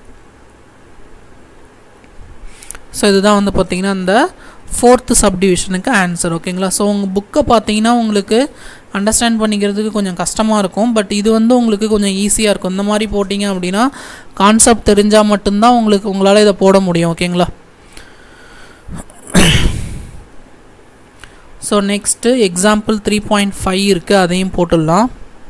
so இதுதான் வந்து பார்த்தீங்கன்னா இந்த ஃபோர்த்து சப்டிவிஷனுக்கு ஆன்சர் ஓகேங்களா ஸோ உங்கள் புக்கை பார்த்தீங்கன்னா உங்களுக்கு அண்டர்ஸ்டாண்ட் பண்ணிக்கிறதுக்கு கொஞ்சம் கஷ்டமாக இருக்கும் பட் இது வந்து உங்களுக்கு கொஞ்சம் ஈஸியாக இருக்கும் இந்த மாதிரி போட்டிங்க அப்படின்னா கான்செப்ட் தெரிஞ்சால் மட்டும்தான் உங்களுக்கு உங்களால் இதை போட முடியும் ஓகேங்களா so next example three point five இருக்குது அதையும் போட்டுடலாம்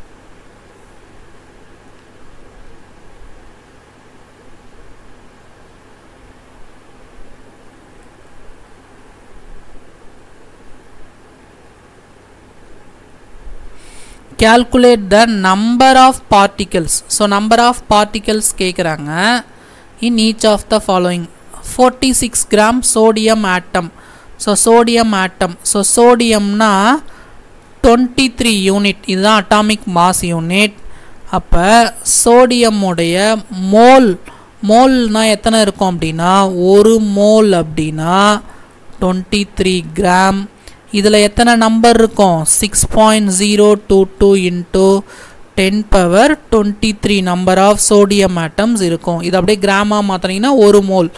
calculate the number of particles so number of particles கேட்குறாங்க in each of the following 46 gram sodium atom so sodium atom so sodiumனா 23 யூனிட் இதுதான் அட்டாமிக் மாஸ் யூனிட் அப்போ சோடியமுடைய mole மோல்னா எத்தனை இருக்கும் அப்படின்னா ஒரு மோல் அப்படின்னா டுவெண்ட்டி த்ரீ கிராம் இதில் எத்தனை நம்பர் இருக்கும் six point zero two two into ten power twenty three number of sodium atoms இருக்கும் இது அப்படியே கிராமாக மாற்றினீங்கன்னா ஒரு மோல்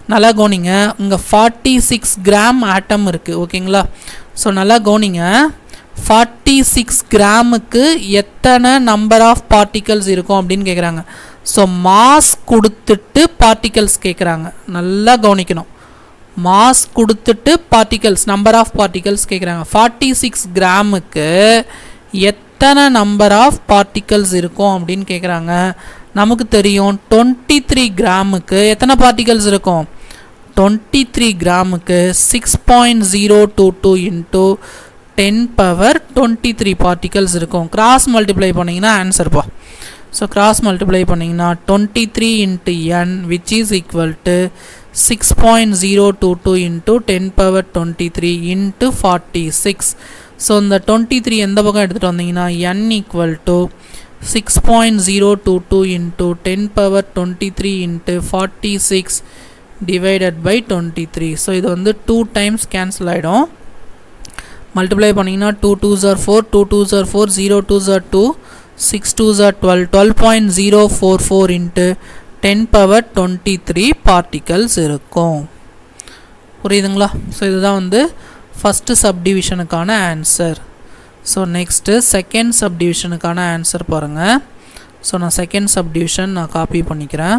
நல்லா கவனிங்க இங்கே ஃபார்ட்டி சிக்ஸ் கிராம் ஆட்டம் இருக்குது ஓகேங்களா ஸோ நல்லா கவனிங்க ஃபார்ட்டி சிக்ஸ் கிராமுக்கு எத்தனை நம்பர் ஆஃப் பார்ட்டிகல்ஸ் இருக்கும் அப்படின்னு கேட்குறாங்க ஸோ மாஸ் கொடுத்துட்டு பார்ட்டிகல்ஸ் கேட்குறாங்க நல்லா கவனிக்கணும் மாஸ் கொடுத்துட்டு பார்ட்டிகல்ஸ் நம்பர் ஆஃப் பார்ட்டிகல்ஸ் கேட்குறாங்க ஃபார்ட்டி சிக்ஸ் கிராமுக்கு எத்தனை நம்பர் ஆஃப் பார்ட்டிகல்ஸ் இருக்கும் அப்படின்னு கேட்குறாங்க நமக்கு தெரியும் டுவெண்ட்டி த்ரீ கிராமுக்கு எத்தனை பார்ட்டிகல்ஸ் இருக்கும் டுவெண்ட்டி த்ரீ கிராமுக்கு six point zero two two into ten power twenty three particles இருக்கும் கிராஸ் மல்டிப்ளை பண்ணிங்கன்னா ஆன்சர்ப்பா ஸோ கிராஸ் மல்டிப்ளை பண்ணிங்கன்னா twenty three into N which is equal to six point zero two two into ten power twenty three into forty six so இந்த twenty three எந்த பக்கம் எடுத்துகிட்டு வந்தீங்கன்னா N equal to six point zero two two into ten power twenty three into forty six divided by twenty three so இது வந்து two times cancel ஆகிடும் multiply பண்ணிங்கன்னா two two are four two two are four zero two are two six two are twelve twelve point zero four four into ten power twenty three particles இருக்கும் புரியுதுங்களா so இதுதான் வந்து first சப்டிவிஷனுக்கான answer so next second சப்டிவிஷனுக்கான answer பாருங்கள் so நான் second subdivision நான் copy பண்ணிக்கிறேன்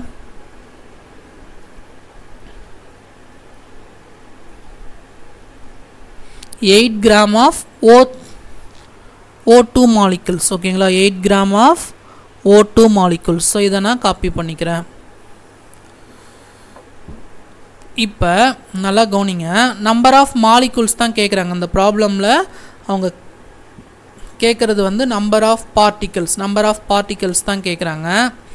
eight gram of O O two molecules ஓகேங்களா eight gram of O two molecules so இதை நான் காப்பி பண்ணிக்கிறேன் இப்போ நல்லா கவனிங்க நம்பர் ஆஃப் மாலிகுல்ஸ் தான் கேட்குறாங்க அந்த ப்ராப்ளமில் அவங்க கேட்குறது வந்து number of particles number of particles தான் கேட்குறாங்க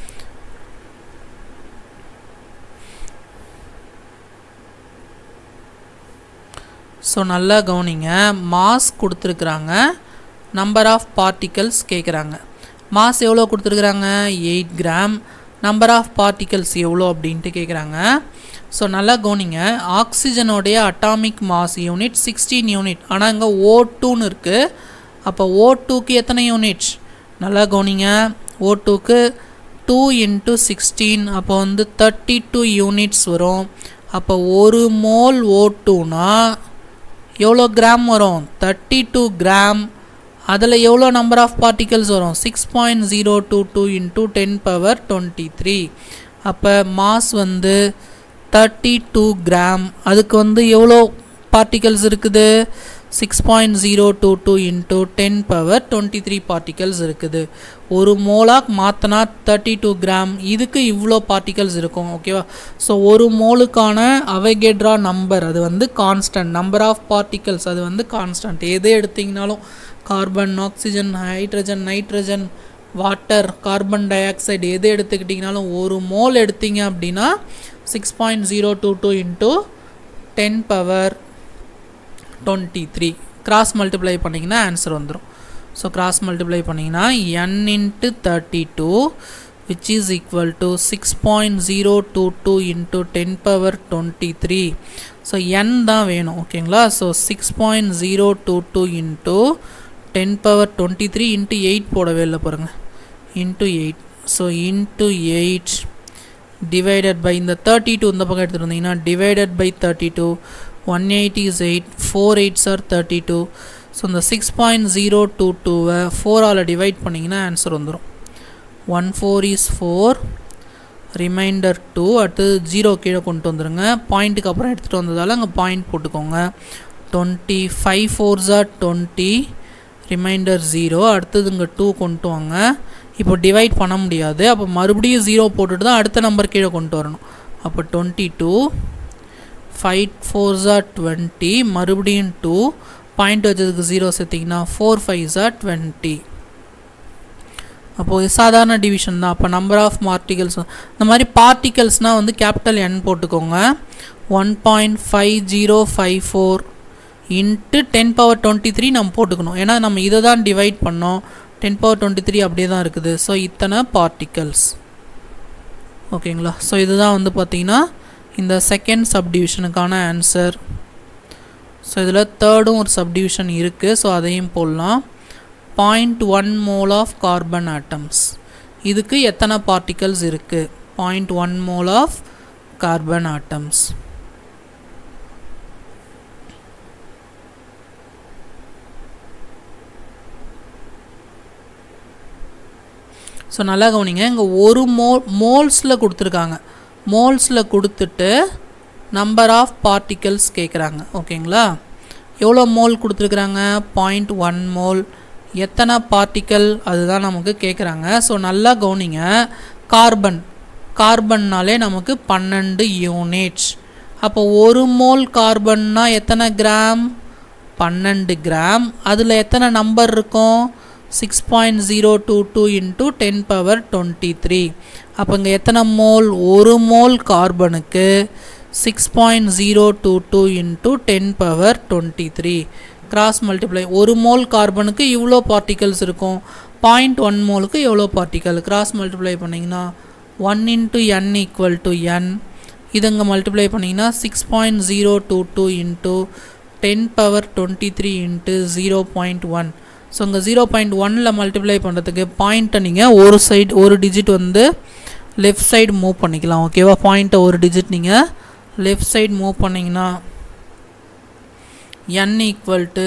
ஸோ நல்லா கவனிங்க மாஸ் கொடுத்துருக்குறாங்க நம்பர் ஆஃப் பார்ட்டிகல்ஸ் கேட்குறாங்க மாஸ் எவ்வளோ கொடுத்துருக்குறாங்க eight gram number of particles எவ்வளோ அப்படின்ட்டு கேட்குறாங்க ஸோ நல்லா கவனிங்க ஆக்சிஜனோடைய atomic mass unit sixteen unit ஆனால் இங்கே ஓ டூன்னு இருக்குது அப்போ ஓ டூக்கு எத்தனை யூனிட் நல்லா கவனிங்க ஓ டூக்கு டூ இன்ட்டு சிக்ஸ்டீன் அப்போ வந்து தேர்ட்டி டூ யூனிட்ஸ் வரும் அப்போ ஒரு மோல் ஓ டூனா எவ்வளோ கிராம் வரும் தேர்ட்டி டூ கிராம் அதில் எவ்வளோ நம்பர் ஆஃப் பார்ட்டிகல்ஸ் வரும் six point zero two two into ten power twenty three அப்போ மாஸ் வந்து தேர்ட்டி டூ கிராம் அதுக்கு வந்து எவ்வளோ பார்ட்டிகல்ஸ் இருக்குது six point zero two two into ten power twenty three particles இருக்குது ஒரு மோலாக மாற்றினா தேர்ட்டி டூ கிராம் இதுக்கு இவ்வளோ பார்ட்டிகல்ஸ் இருக்கும் ஓகேவா ஸோ ஒரு மோலுக்கான அவகேட்ரா நம்பர் அது வந்து கான்ஸ்டன்ட் நம்பர் ஆஃப் பார்ட்டிகல்ஸ் அது வந்து கான்ஸ்டன்ட் எது எடுத்திங்கனாலும் carbon oxygen hydrogen nitrogen water carbon dioxide எது எடுத்துக்கிட்டிங்கனாலும் ஒரு மோல் எடுத்தீங்க அப்படின்னா six point zero two two into ten power twenty three cross multiply பண்ணிங்கன்னா ஆன்சர் வந்துடும் ஸோ கிராஸ் மல்டிப்ளை பண்ணிங்கன்னா N into thirty two which is equal to six point zero two two into ten power twenty three so N தான் வேணும் ஓகேங்களா so six point zero two two into ten power twenty three into eight போடவே இல்லை பாருங்கள் into eight so into eight divided by இந்த thirty two இந்த பக்கம் எடுத்துகிட்டு வந்தீங்கன்னா divided by thirty two one eighty is eight four eights are thirty two so இந்த six point zero two டூவை ஃபோரால் டிவைட் பண்ணிங்கன்னா ஆன்சர் வந்துடும் one four is four remainder two அடுத்து ஜீரோ கீழே கொண்டு வந்துடுங்க பாயிண்ட்டுக்கு அப்புறம் எடுத்துகிட்டு வந்ததால் அங்கே பாயிண்ட் போட்டுக்கோங்க டுவெண்ட்டி ஃபைவ் ஃபோர்ஸா டுவெண்ட்டி ரிமைண்டர் ஜீரோ அடுத்தது இங்கே டூ கொண்டு வாங்க இப்போ டிவைட் பண்ண முடியாது அப்போ மறுபடியும் ஜீரோ போட்டுட்டு தான் அடுத்த நம்பர் கீழே கொண்டு வரணும் அப்போ twenty two five four are twenty மறுபடியும் டூ பாயிண்ட் வச்சதுக்கு ஜீரோ சேர்த்திங்கன்னா ஃபோர் ஃபைவ் ஜா டுவெண்ட்டி அப்போது சாதாரண டிவிஷன் தான் அப்போ நம்பர் ஆஃப் பார்ட்டிகல்ஸ் இந்த மாதிரி பார்ட்டிகல்ஸ்னால் வந்து கேபிட்டல் என் போட்டுக்கோங்க one point five zero five four into ten power twenty three நம்ம போட்டுக்கணும் ஏன்னா நம்ம இதை தான் டிவைட் பண்ணோம் டென் பவர் டுவெண்ட்டி த்ரீ அப்படியே தான் இருக்குது ஸோ இத்தனை பார்ட்டிகல்ஸ் ஓகேங்களா ஸோ இதுதான் வந்து பார்த்திங்கன்னா இந்த செகண்ட் சப்டிவிஷனுக்கான ஆன்சர் ஸோ இதில் தேர்டும் ஒரு சப்டிவிஷன் இருக்குது ஸோ அதையும் போடலாம் point one mole of carbon atoms இதுக்கு எத்தனை பார்ட்டிகல்ஸ் இருக்குது பாயிண்ட் ஒன் மோல் ஆஃப் carbon atoms ஸோ நல்லா கவனிங்க இங்கே ஒரு மோ மோல்ஸில் கொடுத்துருக்காங்க மோல்ஸில் கொடுத்துட்டு நம்பர் ஆஃப் பார்ட்டிகல்ஸ் கேட்குறாங்க ஓகேங்களா எவ்வளோ மோல் கொடுத்துருக்குறாங்க பாயிண்ட் ஒன் மோல் எத்தனை பார்ட்டிக்கல் அதுதான் நமக்கு கேட்குறாங்க ஸோ நல்லா கவனிங்க கார்பன் கார்பன்னாலே நமக்கு பன்னெண்டு யூனிட்ஸ் அப்போ ஒரு மோல் கார்பன்னா எத்தனை கிராம் பன்னெண்டு கிராம் அதில் எத்தனை நம்பர் இருக்கும் six point zero two two into ten power twenty three அப்போ இங்கே எத்தனை மோல் ஒரு மோல் கார்பனுக்கு six point zero two two into ten power twenty three cross multiply ஒரு மோல் கார்பனுக்கு இவ்வளோ பார்ட்டிகல்ஸ் இருக்கும் பாயிண்ட் ஒன் மோலுக்கு எவ்வளோ பார்ட்டிக்கல் கிராஸ் மல்டிப்ளை பண்ணிங்கன்னா one into N equal to N இது இங்கே மல்டிப்ளை பண்ணிங்கன்னா six point zero two two into ten power twenty three into zero point one so இங்கே ஜீரோ பாயிண்ட் ஒனில் மல்டிப்ளை பண்ணுறதுக்கு பாயிண்ட்டை நீங்கள் ஒரு சைடு ஒரு டிஜிட் வந்து லெஃப்ட் சைடு மூவ் பண்ணிக்கலாம் ஓகேவா பாயிண்ட்டை ஒரு டிஜிட் நீங்கள் லெஃப்ட் சைடு மூவ் பண்ணிங்கன்னா n equal to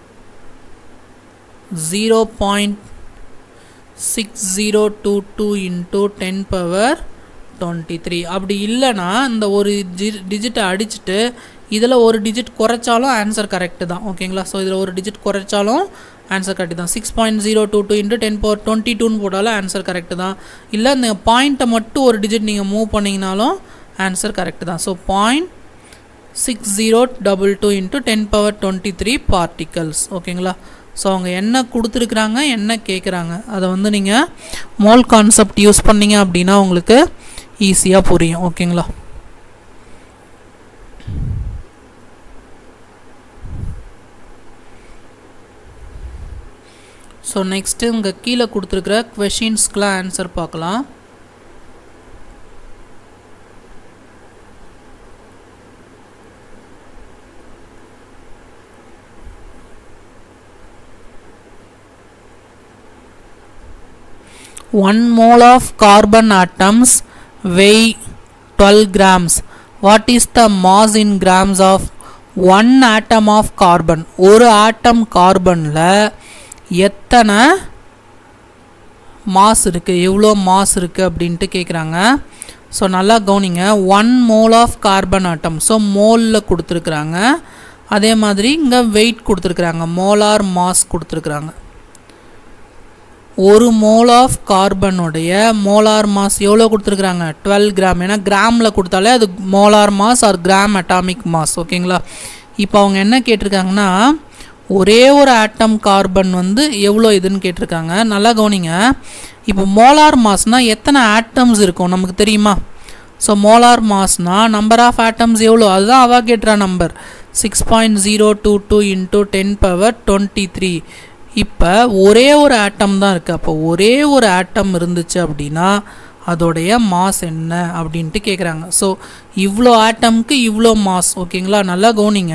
0.6022 into 10 power 23 அப்படி இல்லைன்னா இந்த ஒரு டிஜிட்டை அடிச்சுட்டு இதில் ஒரு டிஜிட் குறைச்சாலும் ஆன்சர் கரெக்டு தான் ஓகேங்களா ஸோ இதில் ஒரு டிஜிட் குறைச்சாலும் ஆன்சர் கரெக்டு தான் six point zero two two into ten power twenty டூன்னு போட்டாலும் ஆன்சர் கரெக்டு தான் இல்லை இந்த பாயிண்ட்டை மட்டும் ஒரு டிஜிட் நீங்கள் மூவ் பண்ணிங்கனாலும் ஆன்சர் கரெக்டு தான் so point six zero double two into ten power twenty three particles ஓகேங்களா ஸோ அவங்க என்ன கொடுத்துருக்குறாங்க என்ன கேட்குறாங்க அதை வந்து நீங்கள் மோல் கான்செப்ட் யூஸ் பண்ணீங்க அப்படின்னா உங்களுக்கு ஈஸியாக புரியும் ஓகேங்களா ஸோ நெக்ஸ்ட்டு இங்கே கீழே கொடுத்துருக்குற கொஷின்ஸ்க்கெலாம் ஆன்சர் பார்க்கலாம் one mole of carbon atoms weigh 12 grams what is the mass in grams of one atom of carbon ஒரு ஆட்டம் கார்பனில் எத்தனை மாஸ் இருக்குது எவ்வளோ மாஸ் இருக்குது அப்படின்ட்டு கேட்குறாங்க ஸோ நல்லா கவனிங்க one mole of carbon atom so மோலில் கொடுத்துருக்குறாங்க அதே மாதிரி இங்கே வெயிட் கொடுத்துருக்குறாங்க மோலார் மாஸ் கொடுத்துருக்குறாங்க ஒரு மோல் ஆஃப் கார்பனுடைய மோலார் மாஸ் எவ்வளோ கொடுத்துருக்குறாங்க டுவெல் கிராம் ஏன்னா கிராமில் கொடுத்தாலே அது molar mass or gram atomic mass ஓகேங்களா இப்போ அவங்க என்ன கேட்டிருக்காங்கன்னா ஒரே ஒரு ஆட்டம் கார்பன் வந்து எவ்வளோ இதுன்னு கேட்டிருக்காங்க நல்லா கவனிங்க இப்போ மோலார் மாஸ்னால் எத்தனை ஆட்டம்ஸ் இருக்கும் நமக்கு தெரியுமா ஸோ மோலார் மாஸ்னால் நம்பர் ஆஃப் ஆட்டம்ஸ் எவ்வளோ அதுதான் அவா கேட்டுறா number six point zero two two into ten power twenty three இப்போ ஒரே ஒரு ஆட்டம் தான் இருக்குது அப்போ ஒரே ஒரு ஆட்டம் இருந்துச்சு அப்படின்னா அதோடைய மாஸ் என்ன அப்படின்ட்டு கேட்குறாங்க ஸோ இவ்வளோ ஆட்டம்க்கு இவ்வளோ மாஸ் ஓகேங்களா நல்லா கவனிங்க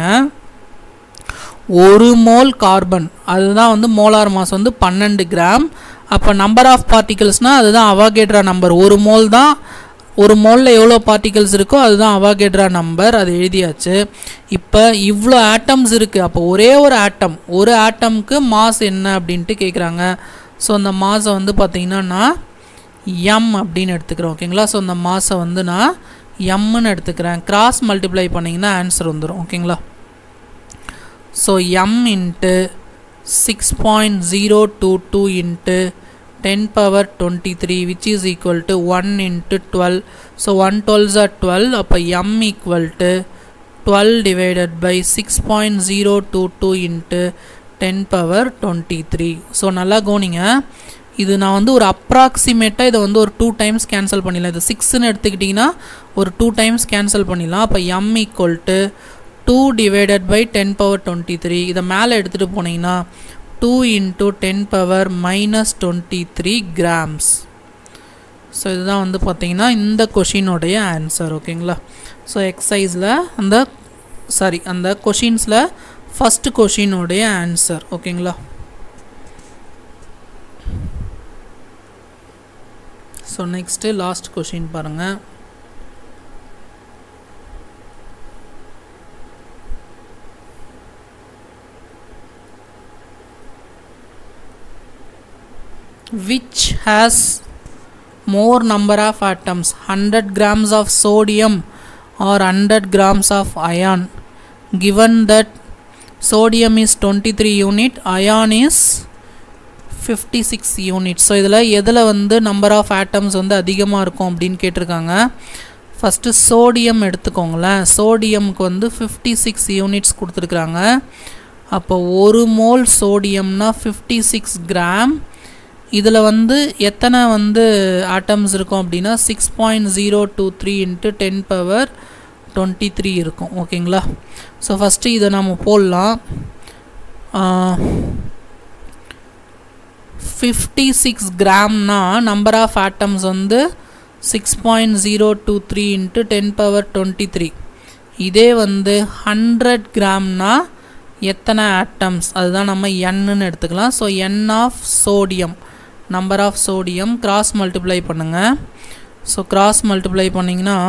ஒரு மோல் கார்பன் அதுதான் வந்து மோலார் மாஸ் வந்து பன்னெண்டு கிராம் அப்போ நம்பர் ஆஃப் பார்ட்டிகல்ஸ்னால் அதுதான் அவாகேட்ரா நம்பர் ஒரு மோல் தான் ஒரு மோலில் எவ்வளோ பார்ட்டிகல்ஸ் இருக்கோ அதுதான் அவாகேட்ரா நம்பர் அது எழுதியாச்சு இப்போ இவ்வளோ ஆட்டம்ஸ் இருக்குது அப்போ ஒரே ஒரு ஆட்டம் ஒரு ஆட்டம்க்கு மாஸ் என்ன அப்படின்ட்டு கேட்குறாங்க ஸோ அந்த மாஸை வந்து பார்த்திங்கன்னா நான் எம் அப்படின்னு எடுத்துக்கிறேன் ஓகேங்களா ஸோ அந்த மாஸை வந்து நான் எம்முன்னு எடுத்துக்கிறேன் கிராஸ் மல்டிப்ளை பண்ணிங்கன்னா ஆன்சர் வந்துடும் ஓகேங்களா so M into six point zero two two into ten power twenty three which is equal to one into twelve so one twelves are twelve அப்போ M equal to twelve divided by six point zero two two into ten power twenty three so நல்லா கவனிங்க இது நான் வந்து ஒரு அப்ராக்சிமேட்டாக இதை வந்து ஒரு டூ டைம்ஸ் கேன்சல் பண்ணிடலாம் இது சிக்ஸ்ன்னு எடுத்துக்கிட்டிங்கன்னா ஒரு டூ டைம்ஸ் கேன்சல் பண்ணிடலாம் அப்போ M equal to two divided by ten power twenty three இதை மேலே எடுத்துகிட்டு போனீங்கன்னா two into ten power minus twenty three grams so இதுதான் வந்து பார்த்தீங்கன்னா இந்த கொஷினுடைய ஆன்சர் ஓகேங்களா ஸோ எக்ஸசைஸில் அந்த சாரி அந்த கொஷின்ஸில் ஃபஸ்ட்டு கொஷினுடைய ஆன்சர் ஓகேங்களா ஸோ நெக்ஸ்ட்டு லாஸ்ட் கொஷின் பாருங்கள் which has more number of atoms 100 grams of sodium or 100 grams of iron given that sodium is 23 unit iron is 56 unit so இதில் எதில் வந்து நம்பர் ஆஃப் ஆட்டம்ஸ் வந்து அதிகமாக இருக்கும் அப்படின்னு கேட்டிருக்காங்க ஃபஸ்ட்டு சோடியம் எடுத்துக்கோங்களேன் சோடியம்க்கு வந்து ஃபிஃப்டி சிக்ஸ் யூனிட்ஸ் கொடுத்துருக்குறாங்க அப்போ ஒரு மோல் சோடியம்னா ஃபிஃப்டி சிக்ஸ் கிராம் இதில் வந்து எத்தனை வந்து ஆட்டம்ஸ் இருக்கும் அப்படின்னா six point zero two three into ten power twenty three இருக்கும் ஓகேங்களா ஸோ ஃபஸ்ட்டு இதை நம்ம போடலாம் ஃபிஃப்டி சிக்ஸ் கிராம்னா நம்பர் ஆஃப் ஆட்டம்ஸ் வந்து six point zero two three into ten power twenty three இதே வந்து ஹண்ட்ரட் கிராம்னா எத்தனை ஆட்டம்ஸ் அதுதான் நம்ம என்னு எடுத்துக்கலாம் so n of sodium number of sodium cross multiply பண்ணுங்கள் ஸோ கிராஸ் மல்டிப்ளை பண்ணிங்கன்னா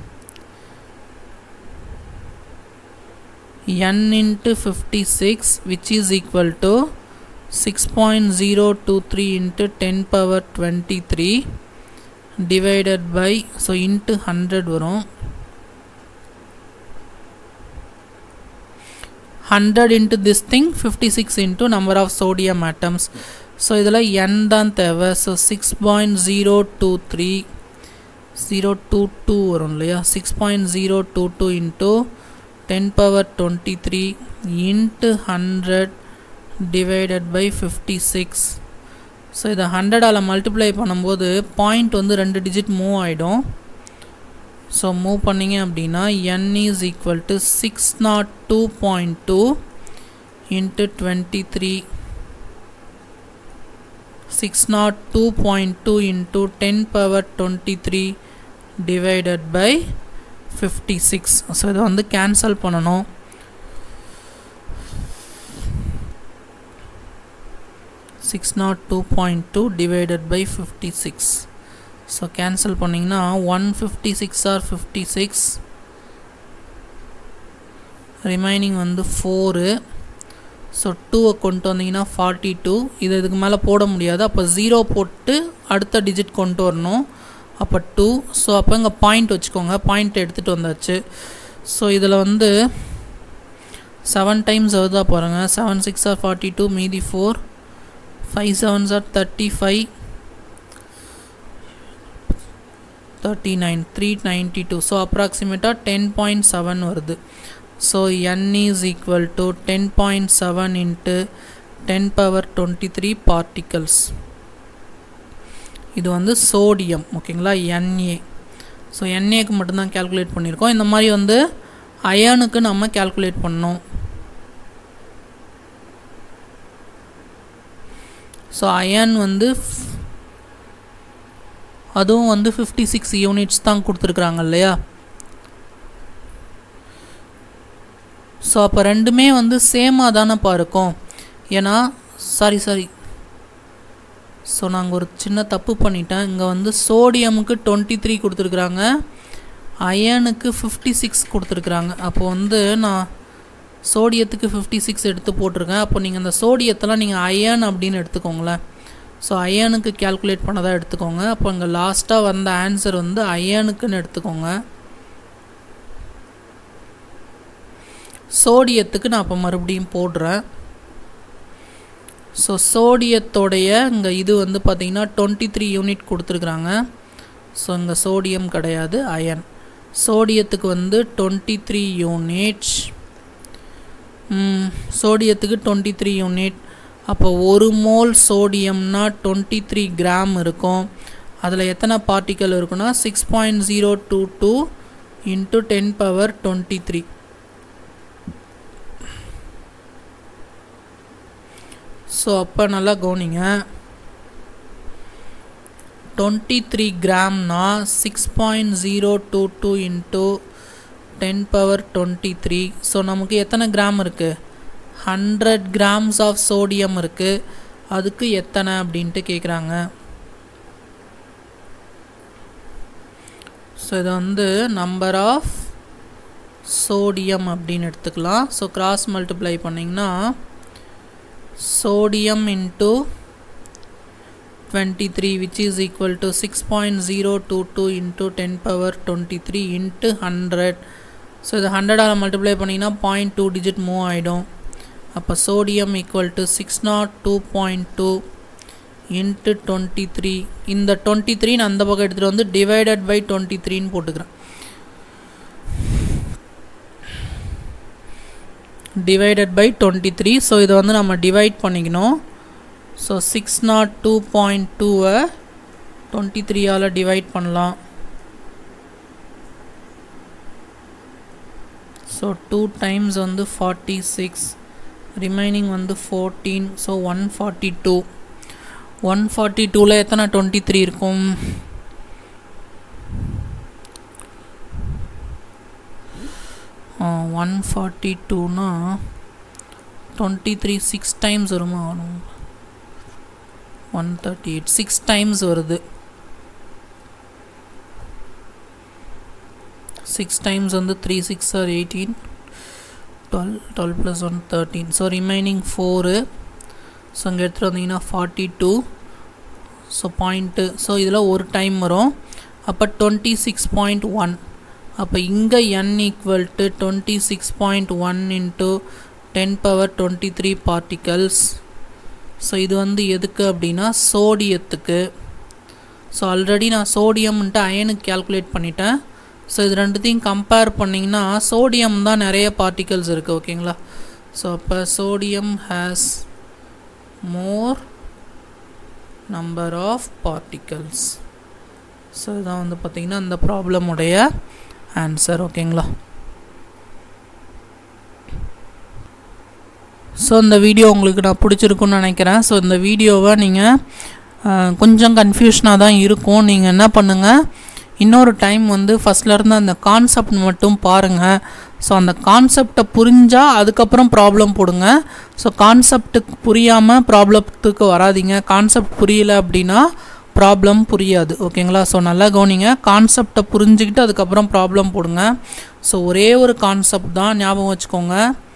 n into 56 which is equal to 6.023 into 10 power 23 divided by so into 100 வரும் 100 into this thing 56 into number of sodium atoms so இதில் n தான் தேவை so six point zero two three zero two two வரும் இல்லையா six point zero two two into ten power twenty three into hundred divided by fifty six so இதை ஹண்ட்ரடால் multiply பண்ணும்போது point வந்து ரெண்டு டிஜிட் மூவ் ஆகிடும் ஸோ மூவ் பண்ணிங்க அப்படின்னா n is equal to six nought two point two into twenty three six nought two point two into ten power twenty three divided by fifty six so இதை வந்து cancel பண்ணணும் six nought two point two divided by fifty six so cancel பண்ணிங்கன்னா one fifty six or fifty six remaining வந்து four so டூவை கொண்டு வந்தீங்கன்னா forty two இது இதுக்கு மேலே போட முடியாது அப்போ ஜீரோ போட்டு அடுத்த டிஜிட் கொண்டு வரணும் அப்போ டூ ஸோ அப்போ இங்கே பாயிண்ட் வச்சுக்கோங்க பாயிண்ட் எடுத்துகிட்டு வந்தாச்சு ஸோ இதில் வந்து செவன் டைம்ஸ் வருதா பாருங்கள் seven six are forty two மீதி four five sevens are thirty five thirty nine three ninety two so அப்ராக்சிமேட்டாக டென் பாயிண்ட் செவன் வருது so n is equal to ten point seven into ten power twenty three particles இது வந்து sodium ஓகேங்களா NA so என்ஏக்கு மட்டும்தான் calculate பண்ணியிருக்கோம் இந்த மாதிரி வந்து அயனுக்கு நம்ம கேல்குலேட் பண்ணோம் ஸோ அயன் வந்து அதுவும் வந்து ஃபிஃப்டி சிக்ஸ் யூனிட்ஸ் தான் கொடுத்துருக்குறாங்க இல்லையா ஸோ அப்போ ரெண்டுமே வந்து சேமாக தானேப்பா இருக்கும் ஏன்னா சாரி சாரி ஸோ நாங்கள் ஒரு சின்ன தப்பு பண்ணிட்டேன் இங்கே வந்து சோடியமுக்கு டுவெண்ட்டி த்ரீ கொடுத்துருக்குறாங்க அயனுக்கு ஃபிஃப்டி சிக்ஸ் கொடுத்துருக்குறாங்க அப்போ வந்து நான் சோடியத்துக்கு ஃபிஃப்டி சிக்ஸ் எடுத்து போட்டிருக்கேன் அப்போ நீங்கள் அந்த சோடியத்தெல்லாம் நீங்கள் அயன் அப்படின்னு எடுத்துக்கோங்களேன் ஸோ அயனுக்கு கேல்குலேட் பண்ணதாக எடுத்துக்கோங்க அப்போ இங்கே லாஸ்ட்டாக வந்த ஆன்சர் வந்து அயனுக்குன்னு எடுத்துக்கோங்க சோடியத்துக்கு நான் அப்போ மறுபடியும் போடுறேன் ஸோ சோடியத்தோடைய இங்கே இது வந்து பார்த்திங்கன்னா டுவெண்ட்டி த்ரீ யூனிட் கொடுத்துருக்குறாங்க ஸோ இங்கே சோடியம் கிடையாது அயன் சோடியத்துக்கு வந்து டுவெண்ட்டி த்ரீ யூனிட் சோடியத்துக்கு டுவெண்ட்டி த்ரீ யூனிட் அப்போ ஒரு மோல் சோடியம்னா டுவெண்ட்டி த்ரீ கிராம் இருக்கும் அதில் எத்தனை பார்ட்டிக்கல் இருக்குன்னா six point zero two two into ten power twenty three so அப்போ நல்லா கவனிங்க டுவெண்ட்டி த்ரீ கிராம்னா six point zero two two into ten power twenty three so நமக்கு எத்தனை கிராம் இருக்குது ஹண்ட்ரட் கிராம்ஸ் ஆஃப் சோடியம் இருக்குது அதுக்கு எத்தனை அப்படின்ட்டு கேட்குறாங்க ஸோ இதை வந்து நம்பர் ஆஃப் சோடியம் அப்படின்னு எடுத்துக்கலாம் ஸோ கிராஸ் மல்டிப்ளை பண்ணிங்கன்னா sodium into 23 which is equal to 6.022 into 10 power 23 into 100 so இது ஹண்ட்ரடால் மல்டிப்ளை பண்ணிங்கன்னா பாயிண்ட் டூ டிஜிட் மூவ் ஆகிடும் அப்போ sodium equal to six nought two point two into twenty three இந்த twenty three நான் அந்த பக்கம் எடுத்துகிட்டு வந்து டிவைடட் பை டுவெண்ட்டி த்ரீன்னு போட்டுக்கிறேன் divided by twenty three so இதை வந்து நம்ம டிவைட் பண்ணிக்கணும் so six nought two point டூவை டுவெண்ட்டி த்ரீயால் டிவைட் பண்ணலாம் ஸோ டூ டைம்ஸ் வந்து ஃபார்ட்டி சிக்ஸ் ரிமைனிங் வந்து fourteen so one forty two one forty டூவில் எத்தனை டுவெண்ட்டி த்ரீ இருக்கும் ஒன் ஃபார்ட்டி டூனா டுவெண்ட்டி த்ரீ சிக்ஸ் டைம்ஸ் வருமா வரும் one thirty eight six times வருது சிக்ஸ் டைம்ஸ் வந்து three six are eighteen twelve twelve plus one thirteen so remaining four so இங்கே எடுத்துகிட்டு வந்தீங்கன்னா forty two so point so இதில் ஒரு டைம் வரும் அப்போ டுவெண்ட்டி சிக்ஸ் பாயிண்ட் ஒன் அப்போ இங்கே n equal to twenty six point one into ten power twenty three particles so இது வந்து எதுக்கு அப்படின்னா சோடியத்துக்கு ஸோ ஆல்ரெடி நான் சோடியம்ன்ட்டு அயனுக்கு கேல்குலேட் பண்ணிட்டேன் ஸோ இது ரெண்டுத்தையும் கம்பேர் பண்ணிங்கன்னா சோடியம் தான் நிறைய பார்ட்டிகல்ஸ் இருக்குது ஓகேங்களா ஸோ அப்போ sodium has more number of particles so இதான் வந்து பார்த்திங்கன்னா இந்த ப்ராப்ளமுடைய ஆன்சர் ஓகேங்களா ஸோ இந்த வீடியோ உங்களுக்கு நான் பிடிச்சிருக்குன்னு நினைக்கிறேன் ஸோ இந்த வீடியோவை நீங்கள் கொஞ்சம் கன்ஃபியூஷனாக தான் இருக்கும் நீங்கள் என்ன பண்ணுங்கள் இன்னொரு டைம் வந்து ஃபஸ்ட்லேருந்து அந்த கான்செப்ட் மட்டும் பாருங்கள் ஸோ அந்த கான்செப்டை புரிஞ்சால் அதுக்கப்புறம் ப்ராப்ளம் போடுங்க ஸோ கான்செப்ட்டுக்கு புரியாமல் ப்ராப்ளத்துக்கு வராதிங்க கான்செப்ட் புரியல அப்படின்னா ப்ராப்ளம் புரியாது ஓகேங்களா ஸோ நல்லா கவனிங்க கான்செப்டை புரிஞ்சுக்கிட்டு அதுக்கப்புறம் ப்ராப்ளம் போடுங்க ஸோ ஒரே ஒரு கான்செப்ட் தான் ஞாபகம் வச்சுக்கோங்க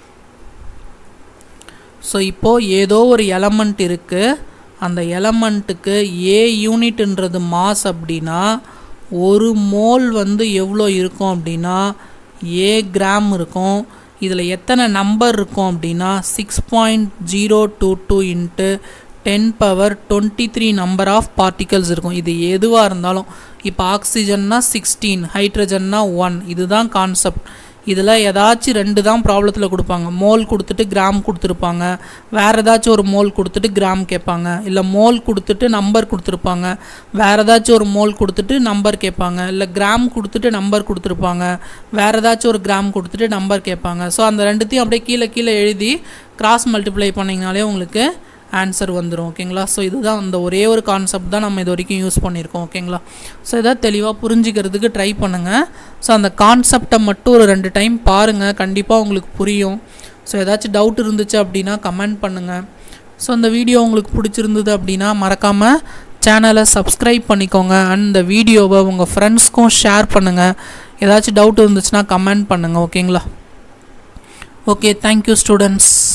ஸோ இப்போது ஏதோ ஒரு எலமெண்ட் இருக்குது அந்த எலமெண்ட்டுக்கு ஏ யூனிட்ன்றது மாஸ் அப்படின்னா ஒரு மோல் வந்து எவ்வளோ இருக்கும் அப்படின்னா ஏ கிராம் இருக்கும் இதில் எத்தனை நம்பர் இருக்கும் அப்படின்னா six point zero two two into ten power twenty three number of particles இருக்கும் இது எதுவாக இருந்தாலும் இப்போ ஆக்சிஜன்னா சிக்ஸ்டீன் ஹைட்ரஜன்னா ஒன் இதுதான் கான்செப்ட் இதில் ஏதாச்சும் ரெண்டு தான் ப்ராப்ளத்தில் கொடுப்பாங்க மோல் கொடுத்துட்டு கிராம் கொடுத்துருப்பாங்க வேறு ஏதாச்சும் ஒரு மோல் கொடுத்துட்டு கிராம் கேட்பாங்க இல்லை மோல் கொடுத்துட்டு நம்பர் கொடுத்துருப்பாங்க வேறு ஏதாச்சும் ஒரு மோல் கொடுத்துட்டு நம்பர் கேட்பாங்க இல்லை கிராம் கொடுத்துட்டு நம்பர் கொடுத்துருப்பாங்க வேறு ஏதாச்சும் ஒரு கிராம் கொடுத்துட்டு நம்பர் கேட்பாங்க ஸோ அந்த ரெண்டுத்தையும் அப்படியே கீழே கீழே எழுதி கிராஸ் மல்டிப்ளை பண்ணிங்கனாலே உங்களுக்கு ஆன்சர் வந்துடும் ஓகேங்களா ஸோ இதுதான் அந்த ஒரே ஒரு கான்செப்ட் தான் நம்ம இது வரைக்கும் யூஸ் பண்ணியிருக்கோம் ஓகேங்களா ஸோ இதை தெளிவாக புரிஞ்சுக்கிறதுக்கு ட்ரை பண்ணுங்கள் ஸோ அந்த கான்செப்டை மட்டும் ஒரு ரெண்டு டைம் பாருங்கள் கண்டிப்பாக உங்களுக்கு புரியும் ஸோ ஏதாச்சும் டவுட் இருந்துச்சு அப்படின்னா கமெண்ட் பண்ணுங்கள் ஸோ அந்த வீடியோ உங்களுக்கு பிடிச்சிருந்தது அப்படின்னா மறக்காமல் சேனலை சப்ஸ்கிரைப் பண்ணிக்கோங்க அண்ட் இந்த வீடியோவை உங்கள் ஃப்ரெண்ட்ஸ்க்கும் ஷேர் பண்ணுங்கள் ஏதாச்சும் டவுட் இருந்துச்சுன்னா கமெண்ட் பண்ணுங்கள் ஓகேங்களா ஓகே தேங்க்யூ ஸ்டூடெண்ட்ஸ்